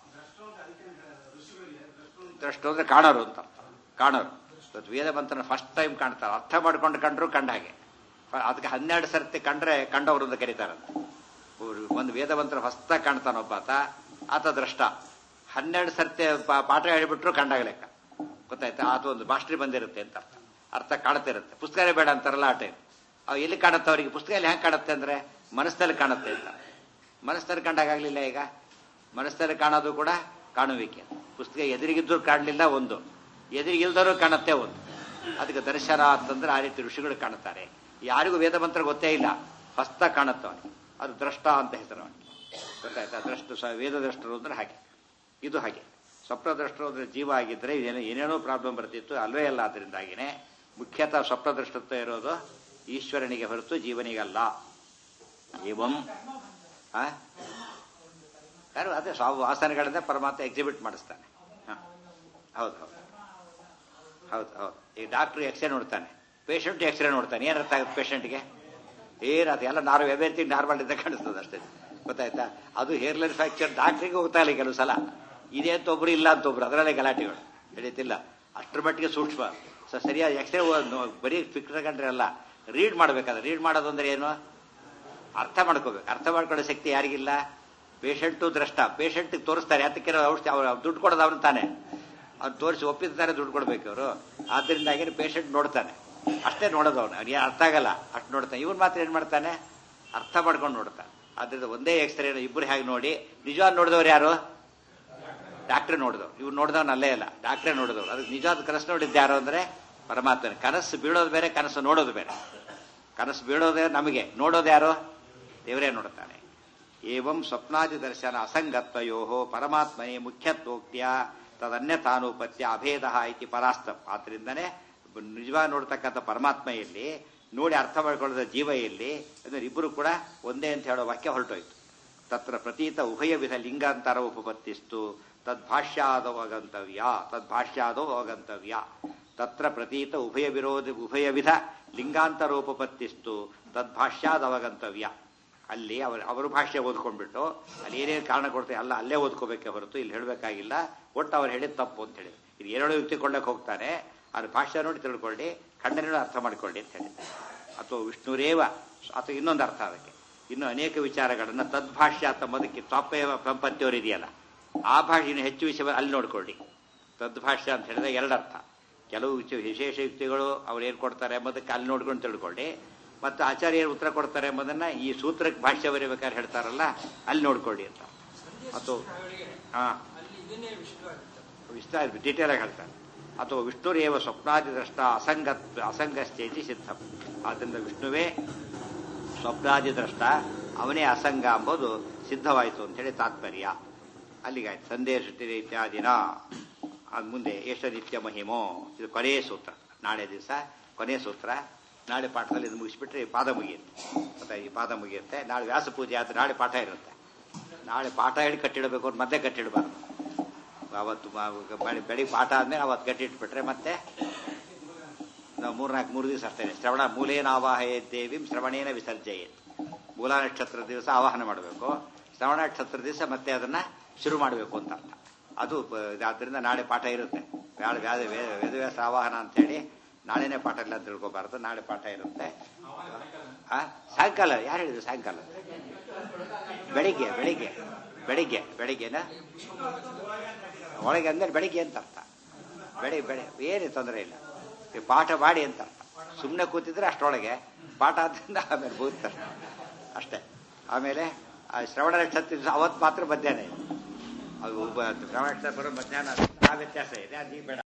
ದೃಷ್ಟು ಅಂದ್ರೆ ಕಾಣೋರು ಅಂತ ಅರ್ಥ. ಕಾಣೋರು ಇವತ್ತು ವೇದ ಮಂತ್ರನ ಫಸ್ಟ್ ಟೈಮ್ ಕಾಣ್ತಾರೆ ಅರ್ಥ ಮಾಡ್ಕೊಂಡು ಕಂಡ್ರು ಕಂಡ ಹಾಗೆ ಅದಕ್ಕೆ ಹನ್ನೆರಡು ಸರ್ತಿ ಕಂಡ್ರೆ ಕಂಡವರು ಅಂತ ಕರೀತಾರಂತೆ ಅವ್ರು ಒಂದು ವೇದ ಮಂತ್ರ ಫಸ್ಟ್ ಕಾಣ್ತಾನ ಒಬ್ಬಾತ ಆತ ದೃಷ್ಟ ಹನ್ನೆರಡು ಸರ್ತಿ ಪಾ- ಪಾಠ ಹೇಳಿಬಿಟ್ರು ಕಂಡಾಗ ಲೆಕ್ಕ ಗೊತ್ತಾಯ್ತಾ ಆತ ಒಂದು ಮಾಸ್ಟ್ರಿ ಬಂದಿರುತ್ತೆ ಅಂತ ಅರ್ಥ ಅರ್ಥ ಕಾಣ್ತಿರುತ್ತೆ ಪುಸ್ತಕನೇ ಬೇಡ ಅಂತಾರಲ್ಲ ಆಟ ಇದು ಅವು ಎಲ್ಲಿ ಕಾಣುತ್ತೆ ಅವರಿಗೆ ಪುಸ್ತಕದಲ್ಲಿ ಹೆಂಗೆ ಕಾಣುತ್ತೆ ಅಂದ್ರೆ ಮನಸ್ಸಲ್ಲಿ ಕಾಣುತ್ತೆ ಅಂತ ಮನಸ್ಸಲ್ಲಿ ಕಂಡಾಗಲಿಲ್ಲ ಈಗ ಮನಸ್ಸಲ್ಲಿ ಕಾಣೋದು ಕೂಡ ಕಾಣುವಿಕೆ ಪುಸ್ತಕ ಎದುರಿಗಿದ್ರು ಕಾಣಲಿಲ್ಲ ಒಂದು ಎದುರಿಗಿಲ್ದರೂ ಕಾಣುತ್ತೆ ಒಂದು ಅದಕ್ಕೆ ದರ್ಶನ ಅಂತಂದ್ರೆ ಆ ರೀತಿ ಋಷಿಗಳು ಕಾಣುತ್ತಾರೆ ಯಾರಿಗೂ ವೇದ ಮಂತ್ರ ಗೊತ್ತೇ ಇಲ್ಲ ಹೊಸ್ತ ಕಾಣುತ್ತೆ ಅವನಿಗೆ ಅದು ದ್ರಷ್ಟ ಅಂತ ಹೆಸರು ಅವನಿಗೆ ಗೊತ್ತಾಯ್ತಾ ದ್ರಷ್ಟು ಸ- ವೇದ ದ್ರಷ್ಟರು ಅಂದ್ರೆ ಹಾಗೆ ಇದು ಹಾಗೆ ಸ್ವಪ್ನ ದ್ರಷ್ಟರು ಅಂದ್ರೆ ಜೀವ ಆಗಿದ್ರೆ ಏನೇನೋ ಏನೇನೋ ಪ್ರಾಬ್ಲಮ್ ಬರ್ತಿತ್ತು ಅಲ್ವೇ ಅಲ್ಲ ಅದರಿಂದಾಗಿನೇ ಮುಖ್ಯತಃ ಸ್ವಪ್ನ ದೃಷ್ಟತ್ವ ಇರೋದು ಈಶ್ವರನಿಗೆ ಹೊರತು ಜೀವನಿಗಲ್ಲ ಏವಂ ಆ? ಯಾರು ಅದೇ ಸ್ವ ವಾಸನೆಗಳಿಂದ ಪರಮಾತ್ಮ ಎಕ್ಸಿಬಿಟ್ ಮಾಡಿಸ್ತಾನೆ ಹ. ಹೌದು ಹೌದು ಹೌದು ಹೌದು ಈ ಡಾಕ್ಟ್ರು ಎಕ್ಸ್ರೇ ನೋಡ್ತಾನೆ ಪೇಷಂಟ್ ಎಕ್ಸ್ರೇ ನೋಡ್ತಾನೆ ಏನ್ ಅರ್ಥ ಆಗುತ್ತೆ ಪೇಷಂಟ್ಗೆ ಏನಾದ ಎಲ್ಲ ನಾರು ಎವ್ರಿಥಿಂಗ್ ನಾರ್ಮಲ್ ಇದ್ದ ಕಾಣಿಸ್ತದೆ ಅಷ್ಟೇ ಗೊತ್ತಾಯ್ತಾ ಅದು ಹೇರ್ಲೈನ್ ಫ್ರಾಕ್ಚರ್ ಡಾಕ್ಟ್ರಿಗೆ ಹೋಗ್ತಾ ಇಲ್ಲ ಕೆಲವು ಸಲ ಇದೆ ಅಂತ ಒಬ್ರು ಇಲ್ಲ ಅಂತ ಒಬ್ರು ಅದರಲ್ಲೇ ಗಲಾಟೆಗಳು ಹಿಡಿತಿಲ್ಲ ಅಷ್ಟರ ಮಟ್ಟಿಗೆ ಸೂಕ್ಷ್ಮ ಸೊ ಸರಿಯಾದ ಎಕ್ಸ್ರೇ ಬರೀ ಫಿಕ್ಸ್ ಕಂಡ್ರೆ ಅಲ್ಲ ರೀಡ್ ಮಾಡ್ಬೇಕಾದ್ರೆ ರೀಡ್ ಮಾಡೋದು ಅಂದ್ರೆ ಏನು ಅರ್ಥ ಮಾಡ್ಕೋಬೇಕು ಅರ್ಥ ಮಾಡ್ಕೊಳ್ಳೋ ಶಕ್ತಿ ಯಾರಿಗಿಲ್ಲ ಪೇಷಂಟು ದ್ರಷ್ಟ ಪೇಷಂಟ್ ತೋರಿಸ್ತಾರೆ ಯಾತಕ್ಕೆ ಔಷಧಿ ಅವ್ರು ದುಡ್ಡು ಕೊಡೋದು ಅವನು ತಾನೆ ಅವ್ನು ತೋರಿಸಿ ಒಪ್ಪಿದ್ದಾರೆ ದುಡ್ಡು ಕೊಡ್ಬೇಕು ಅವರು ಆದ್ರಿಂದಾಗಿ ಪೇಷಂಟ್ ನೋಡ್ತಾನೆ ಅಷ್ಟೇ ನೋಡೋದು ಅವನು ಅವ್ನಿಗೆ ಅರ್ಥ ಆಗಲ್ಲ ಅಷ್ಟು ನೋಡ್ತಾನೆ ಇವ್ನು ಮಾತ್ರ ಏನು ಮಾಡ್ತಾನೆ ಅರ್ಥ ಮಾಡ್ಕೊಂಡು ನೋಡ್ತಾನೆ ಆದ್ರಿಂದ ಒಂದೇ ಎಕ್ಸ್ರೇ ಇಬ್ಬರು ಹೇಗೆ ನೋಡಿ ನಿಜವಾದ ನೋಡಿದವ್ರು ಯಾರು ಡಾಕ್ಟ್ರೇ ನೋಡಿದವ್ರು ಇವ್ರು ನೋಡಿದವನು ಅಲ್ಲೇ ಇಲ್ಲ ಡಾಕ್ಟ್ರೇ ನೋಡಿದವ್ರು ಅದಕ್ಕೆ ನಿಜವಾದ ಕನಸು ನೋಡಿದ್ದು ಯಾರು ಅಂದ್ರೆ ಪರಮಾತ್ಮನ ಕನಸು ಬೀಳೋದು ಬೇರೆ ಕನಸು ನೋಡೋದು ಬೇರೆ ಕನಸು ಬೀಳೋದೇ ನಮಗೆ ನೋಡೋದು ಯಾರು ದೇವರೇ ನೋಡುತ್ತಾನೆ ಏವಂ ಸ್ವಪ್ನಾದಿ ದರ್ಶನ ಅಸಂಗತ್ವಯೋ ಪರಮಾತ್ಮನೇ ಮುಖ್ಯತ್ವೋಕ್ತಿಯ ತದನ್ಯತಾನುಪತ್ಯ ಅಭೇದ ಇತಿ ಪರಾಸ್ತಂ ಆದ್ರಿಂದನೇ ನಿಜವಾಗಿ ನೋಡ್ತಕ್ಕಂಥ ಪರಮಾತ್ಮ ಇಲ್ಲಿ ನೋಡಿ ಅರ್ಥ ಮಾಡ್ಕೊಳ್ಳದ ಜೀವ ಇಲ್ಲಿ ಅಂದ್ರೆ ಇಬ್ಬರು ಕೂಡ ಒಂದೇ ಅಂತ ಹೇಳೋ ವಾಕ್ಯ ಹೊರಟೋಯ್ತು ತತ್ರ ಪ್ರತೀತ ಉಭಯ ವಿಧ ಲಿಂಗಾಂತರ ಉಪಪತ್ತಿಸ್ತು ತದ್ಭಾಷ್ಯಾದೋ ಅವಗಂತವ್ಯ ತದ್ಭಾಷ್ಯಾದೋ ಅವಗಂತವ್ಯ ತತ್ರ ಪ್ರತೀತ ಉಭಯ ವಿರೋಧ ಉಭಯ ವಿಧ ಲಿಂಗಾಂತರೋಪಪತ್ತಿಸ್ತು ತದ್ಭಾಷ್ಯಾದ ಅವಗಂತವ್ಯ ಅಲ್ಲಿ ಅವರು ಅವರು ಭಾಷೆ ಓದ್ಕೊಂಡ್ಬಿಟ್ಟು ಅಲ್ಲಿ ಏನೇನು ಕಾರಣ ಕೊಡ್ತಾರೆ ಅಲ್ಲ ಅಲ್ಲೇ ಓದ್ಕೋಬೇಕೆ ಹೊರತು ಇಲ್ಲಿ ಹೇಳಬೇಕಾಗಿಲ್ಲ ಒಟ್ಟು ಅವ್ರು ಹೇಳಿದ ತಪ್ಪು ಅಂತ ಹೇಳಿ ಇದು ಎರಡು ಯುಕ್ತಿ ಕೊಳ್ಳಕ್ಕೆ ಹೋಗ್ತಾನೆ ಅವ್ರ ಭಾಷೆ ನೋಡಿ ತಿಳ್ಕೊಳ್ಳಿ ಖಂಡನೆ ಅರ್ಥ ಮಾಡ್ಕೊಳ್ಳಿ ಅಂತ ಹೇಳಿ ಅಥವಾ ವಿಷ್ಣುರೇವ ಅಥವಾ ಇನ್ನೊಂದು ಅರ್ಥ ಅದಕ್ಕೆ ಇನ್ನು ಅನೇಕ ವಿಚಾರಗಳನ್ನು ತದ್ಭಾಷ್ಯ ತಮ್ಮದಕ್ಕೆ ತ್ವಾಪೇವ ಸಂಪತ್ತಿಯವರು ಇದೆಯಲ್ಲ ಆ ಭಾಷೆಯನ್ನು ಹೆಚ್ಚು ವಿಷಯ ಅಲ್ಲಿ ನೋಡ್ಕೊಳ್ಳಿ ತದ್ಭಾಷ್ಯ ಅಂತ ಹೇಳಿದ್ರೆ ಎರಡರ್ಥ ಕೆಲವು ವಿಚ- ವಿಶೇಷ ಯುಕ್ತಿಗಳು ಅವ್ರು ಏನು ಕೊಡ್ತಾರೆ ಎಂಬುದಕ್ಕೆ ಅಲ್ಲಿ ನೋಡ್ಕೊಂಡು ತಿಳ್ಕೊಳ್ಳಿ ಮತ್ತು ಆಚಾರ್ಯರು ಉತ್ತರ ಕೊಡ್ತಾರೆ ಎಂಬುದನ್ನ ಈ ಸೂತ್ರಕ್ಕೆ ಭಾಷ್ಯ ಬರೀಬೇಕಾದ್ರೆ ಹೇಳ್ತಾರಲ್ಲ ಅಲ್ಲಿ ನೋಡ್ಕೊಳ್ಳಿ ಅಂತ ಮತ್ತು ಹಾ ವಿಸ್ತಾರ ಡೀಟೇಲ್ ಆಗಿ ಹೇಳ್ತಾರೆ ಅಥವಾ ವಿಷ್ಣುರೇವ ಸ್ವಪ್ನಾದಿ ದೃಷ್ಟ ಅಸಂಗತ್ ಅಸಂಗಶ್ಚೇತಿ ಸಿದ್ಧ ಆದ್ದರಿಂದ ವಿಷ್ಣುವೇ ಸ್ವಪ್ನಾದಿ ದೃಷ್ಟ ಅವನೇ ಅಸಂಗ ಎಂಬುದು ಸಿದ್ಧವಾಯಿತು ಅಂತೇಳಿ ತಾತ್ಪರ್ಯ ಅಲ್ಲಿಗಾಯ್ತು ಸಂದೇಶ ಸೃಷ್ಟಿ ಇತ್ಯಾದಿನ ಅದ್ ಮುಂದೆ ಯಶ ನಿತ್ಯ ಮಹಿಮೋ ಇದು ಕೊನೆಯ ಸೂತ್ರ ನಾಳೆ ದಿವಸ ಕೊನೆಯ ಸೂತ್ರ ನಾಳೆ ಪಾಠದಲ್ಲಿ ಇದು ಮುಗಿಸ್ಬಿಟ್ರೆ ಈ ಪಾದ ಮುಗಿಯುತ್ತೆ ಮತ್ತೆ ಈ ಪಾದ ಮುಗಿಯುತ್ತೆ ನಾಳೆ ವ್ಯಾಸ ಪೂಜೆ ಆದ್ರೆ ನಾಳೆ ಪಾಠ ಇರುತ್ತೆ ನಾಳೆ ಪಾಠ ಹೇಳಿ ಕಟ್ಟಿಡಬೇಕು ಅಂತ ಮತ್ತೆ ಕಟ್ಟಿಡಬಾರ್ದು ಅವತ್ತು ಮ- ಬೆಳಿ- ಬೆಳಿಗ್ಗೆ ಪಾಠ ಆದ್ಮೇಲೆ ಅವತ್ತು ಕಟ್ಟಿಟ್ಬಿಟ್ರೆ ಮತ್ತೆ ನಾವು ಮೂರ್ನಾಲ್ಕು ಮೂರು ದಿವಸ ಅಷ್ಟೇ ಶ್ರವಣ ಮೂಲೇನ ಆವಾಹಯೇ ದೇವಿಂ ಶ್ರವಣೇನ ವಿಸರ್ಜಯೇತ್ ಮೂಲ ನಕ್ಷತ್ರ ದಿವಸ ಆವಾಹನ ಮಾಡಬೇಕು ಶ್ರವಣ ನಕ್ಷತ್ರ ದಿವಸ ಮತ್ತೆ ಅದನ್ನ ಶುರು ಮಾಡಬೇಕು ಅಂತ ಅರ್ಥ ಅದು ಬ- ಆದ್ದರಿಂದ ನಾಳೆ ಪಾಠ ಇರುತ್ತೆ ನಾಳೆ ವ್ಯಾದ ವೇ- ವೇದವ್ಯಾಸ ಆವಾಹನ ಅಂತೇಳಿ ನಾಳೆನೇ ಪಾಠ ಇಲ್ಲ ಅಂತ ತಿಳ್ಕೊಬಾರ್ದು ನಾಳೆ ಪಾಠ ಇರುತ್ತೆ ಆ ಸಾಯಂಕಾಲ ಯಾರು ಹೇಳಿದ್ರು ಸಾಯಂಕಾಲ ಬೆಳಿಗ್ಗೆ ಬೆಳಿಗ್ಗೆ ಬೆಳಿಗ್ಗೆ ಬೆಳಿಗ್ಗೆನಾ ಒಳಗೆ ಅಂದ್ರೆ ಬೆಳಿಗ್ಗೆ ಅಂತ ಅರ್ಥ ಬೆಳಿ ಬೆಳೆ ಏನು ತೊಂದರೆ ಇಲ್ಲ ಈ ಪಾಠ ಮಾಡಿ ಅಂತ ಅರ್ಥ ಸುಮ್ಮನೆ ಕೂತಿದ್ರೆ ಅಷ್ಟರೊಳಗೆ ಪಾಠ ಆದ್ರಿಂದ ಆಮೇಲೆ ಬೂತಾರೆ ಅಷ್ಟೇ ಆಮೇಲೆ ಆ ಶ್ರವಣ ನಕ್ಷತ್ರ ದಿವಸ ಅವತ್ತು ಮಾತ್ರ ಮಧ್ಯಾಹ್ನ ಇದೆ ಅದು ಒಬ್ಬ ಶ್ರವಣ ನಕ್ಷತ್ರ ಬರೋ ಮಧ್ಯಾಹ್ನ ಆ ವ್ಯತ್ಯಾಸ ಇದೆ ಅದು ಈಗ ಬೇಡ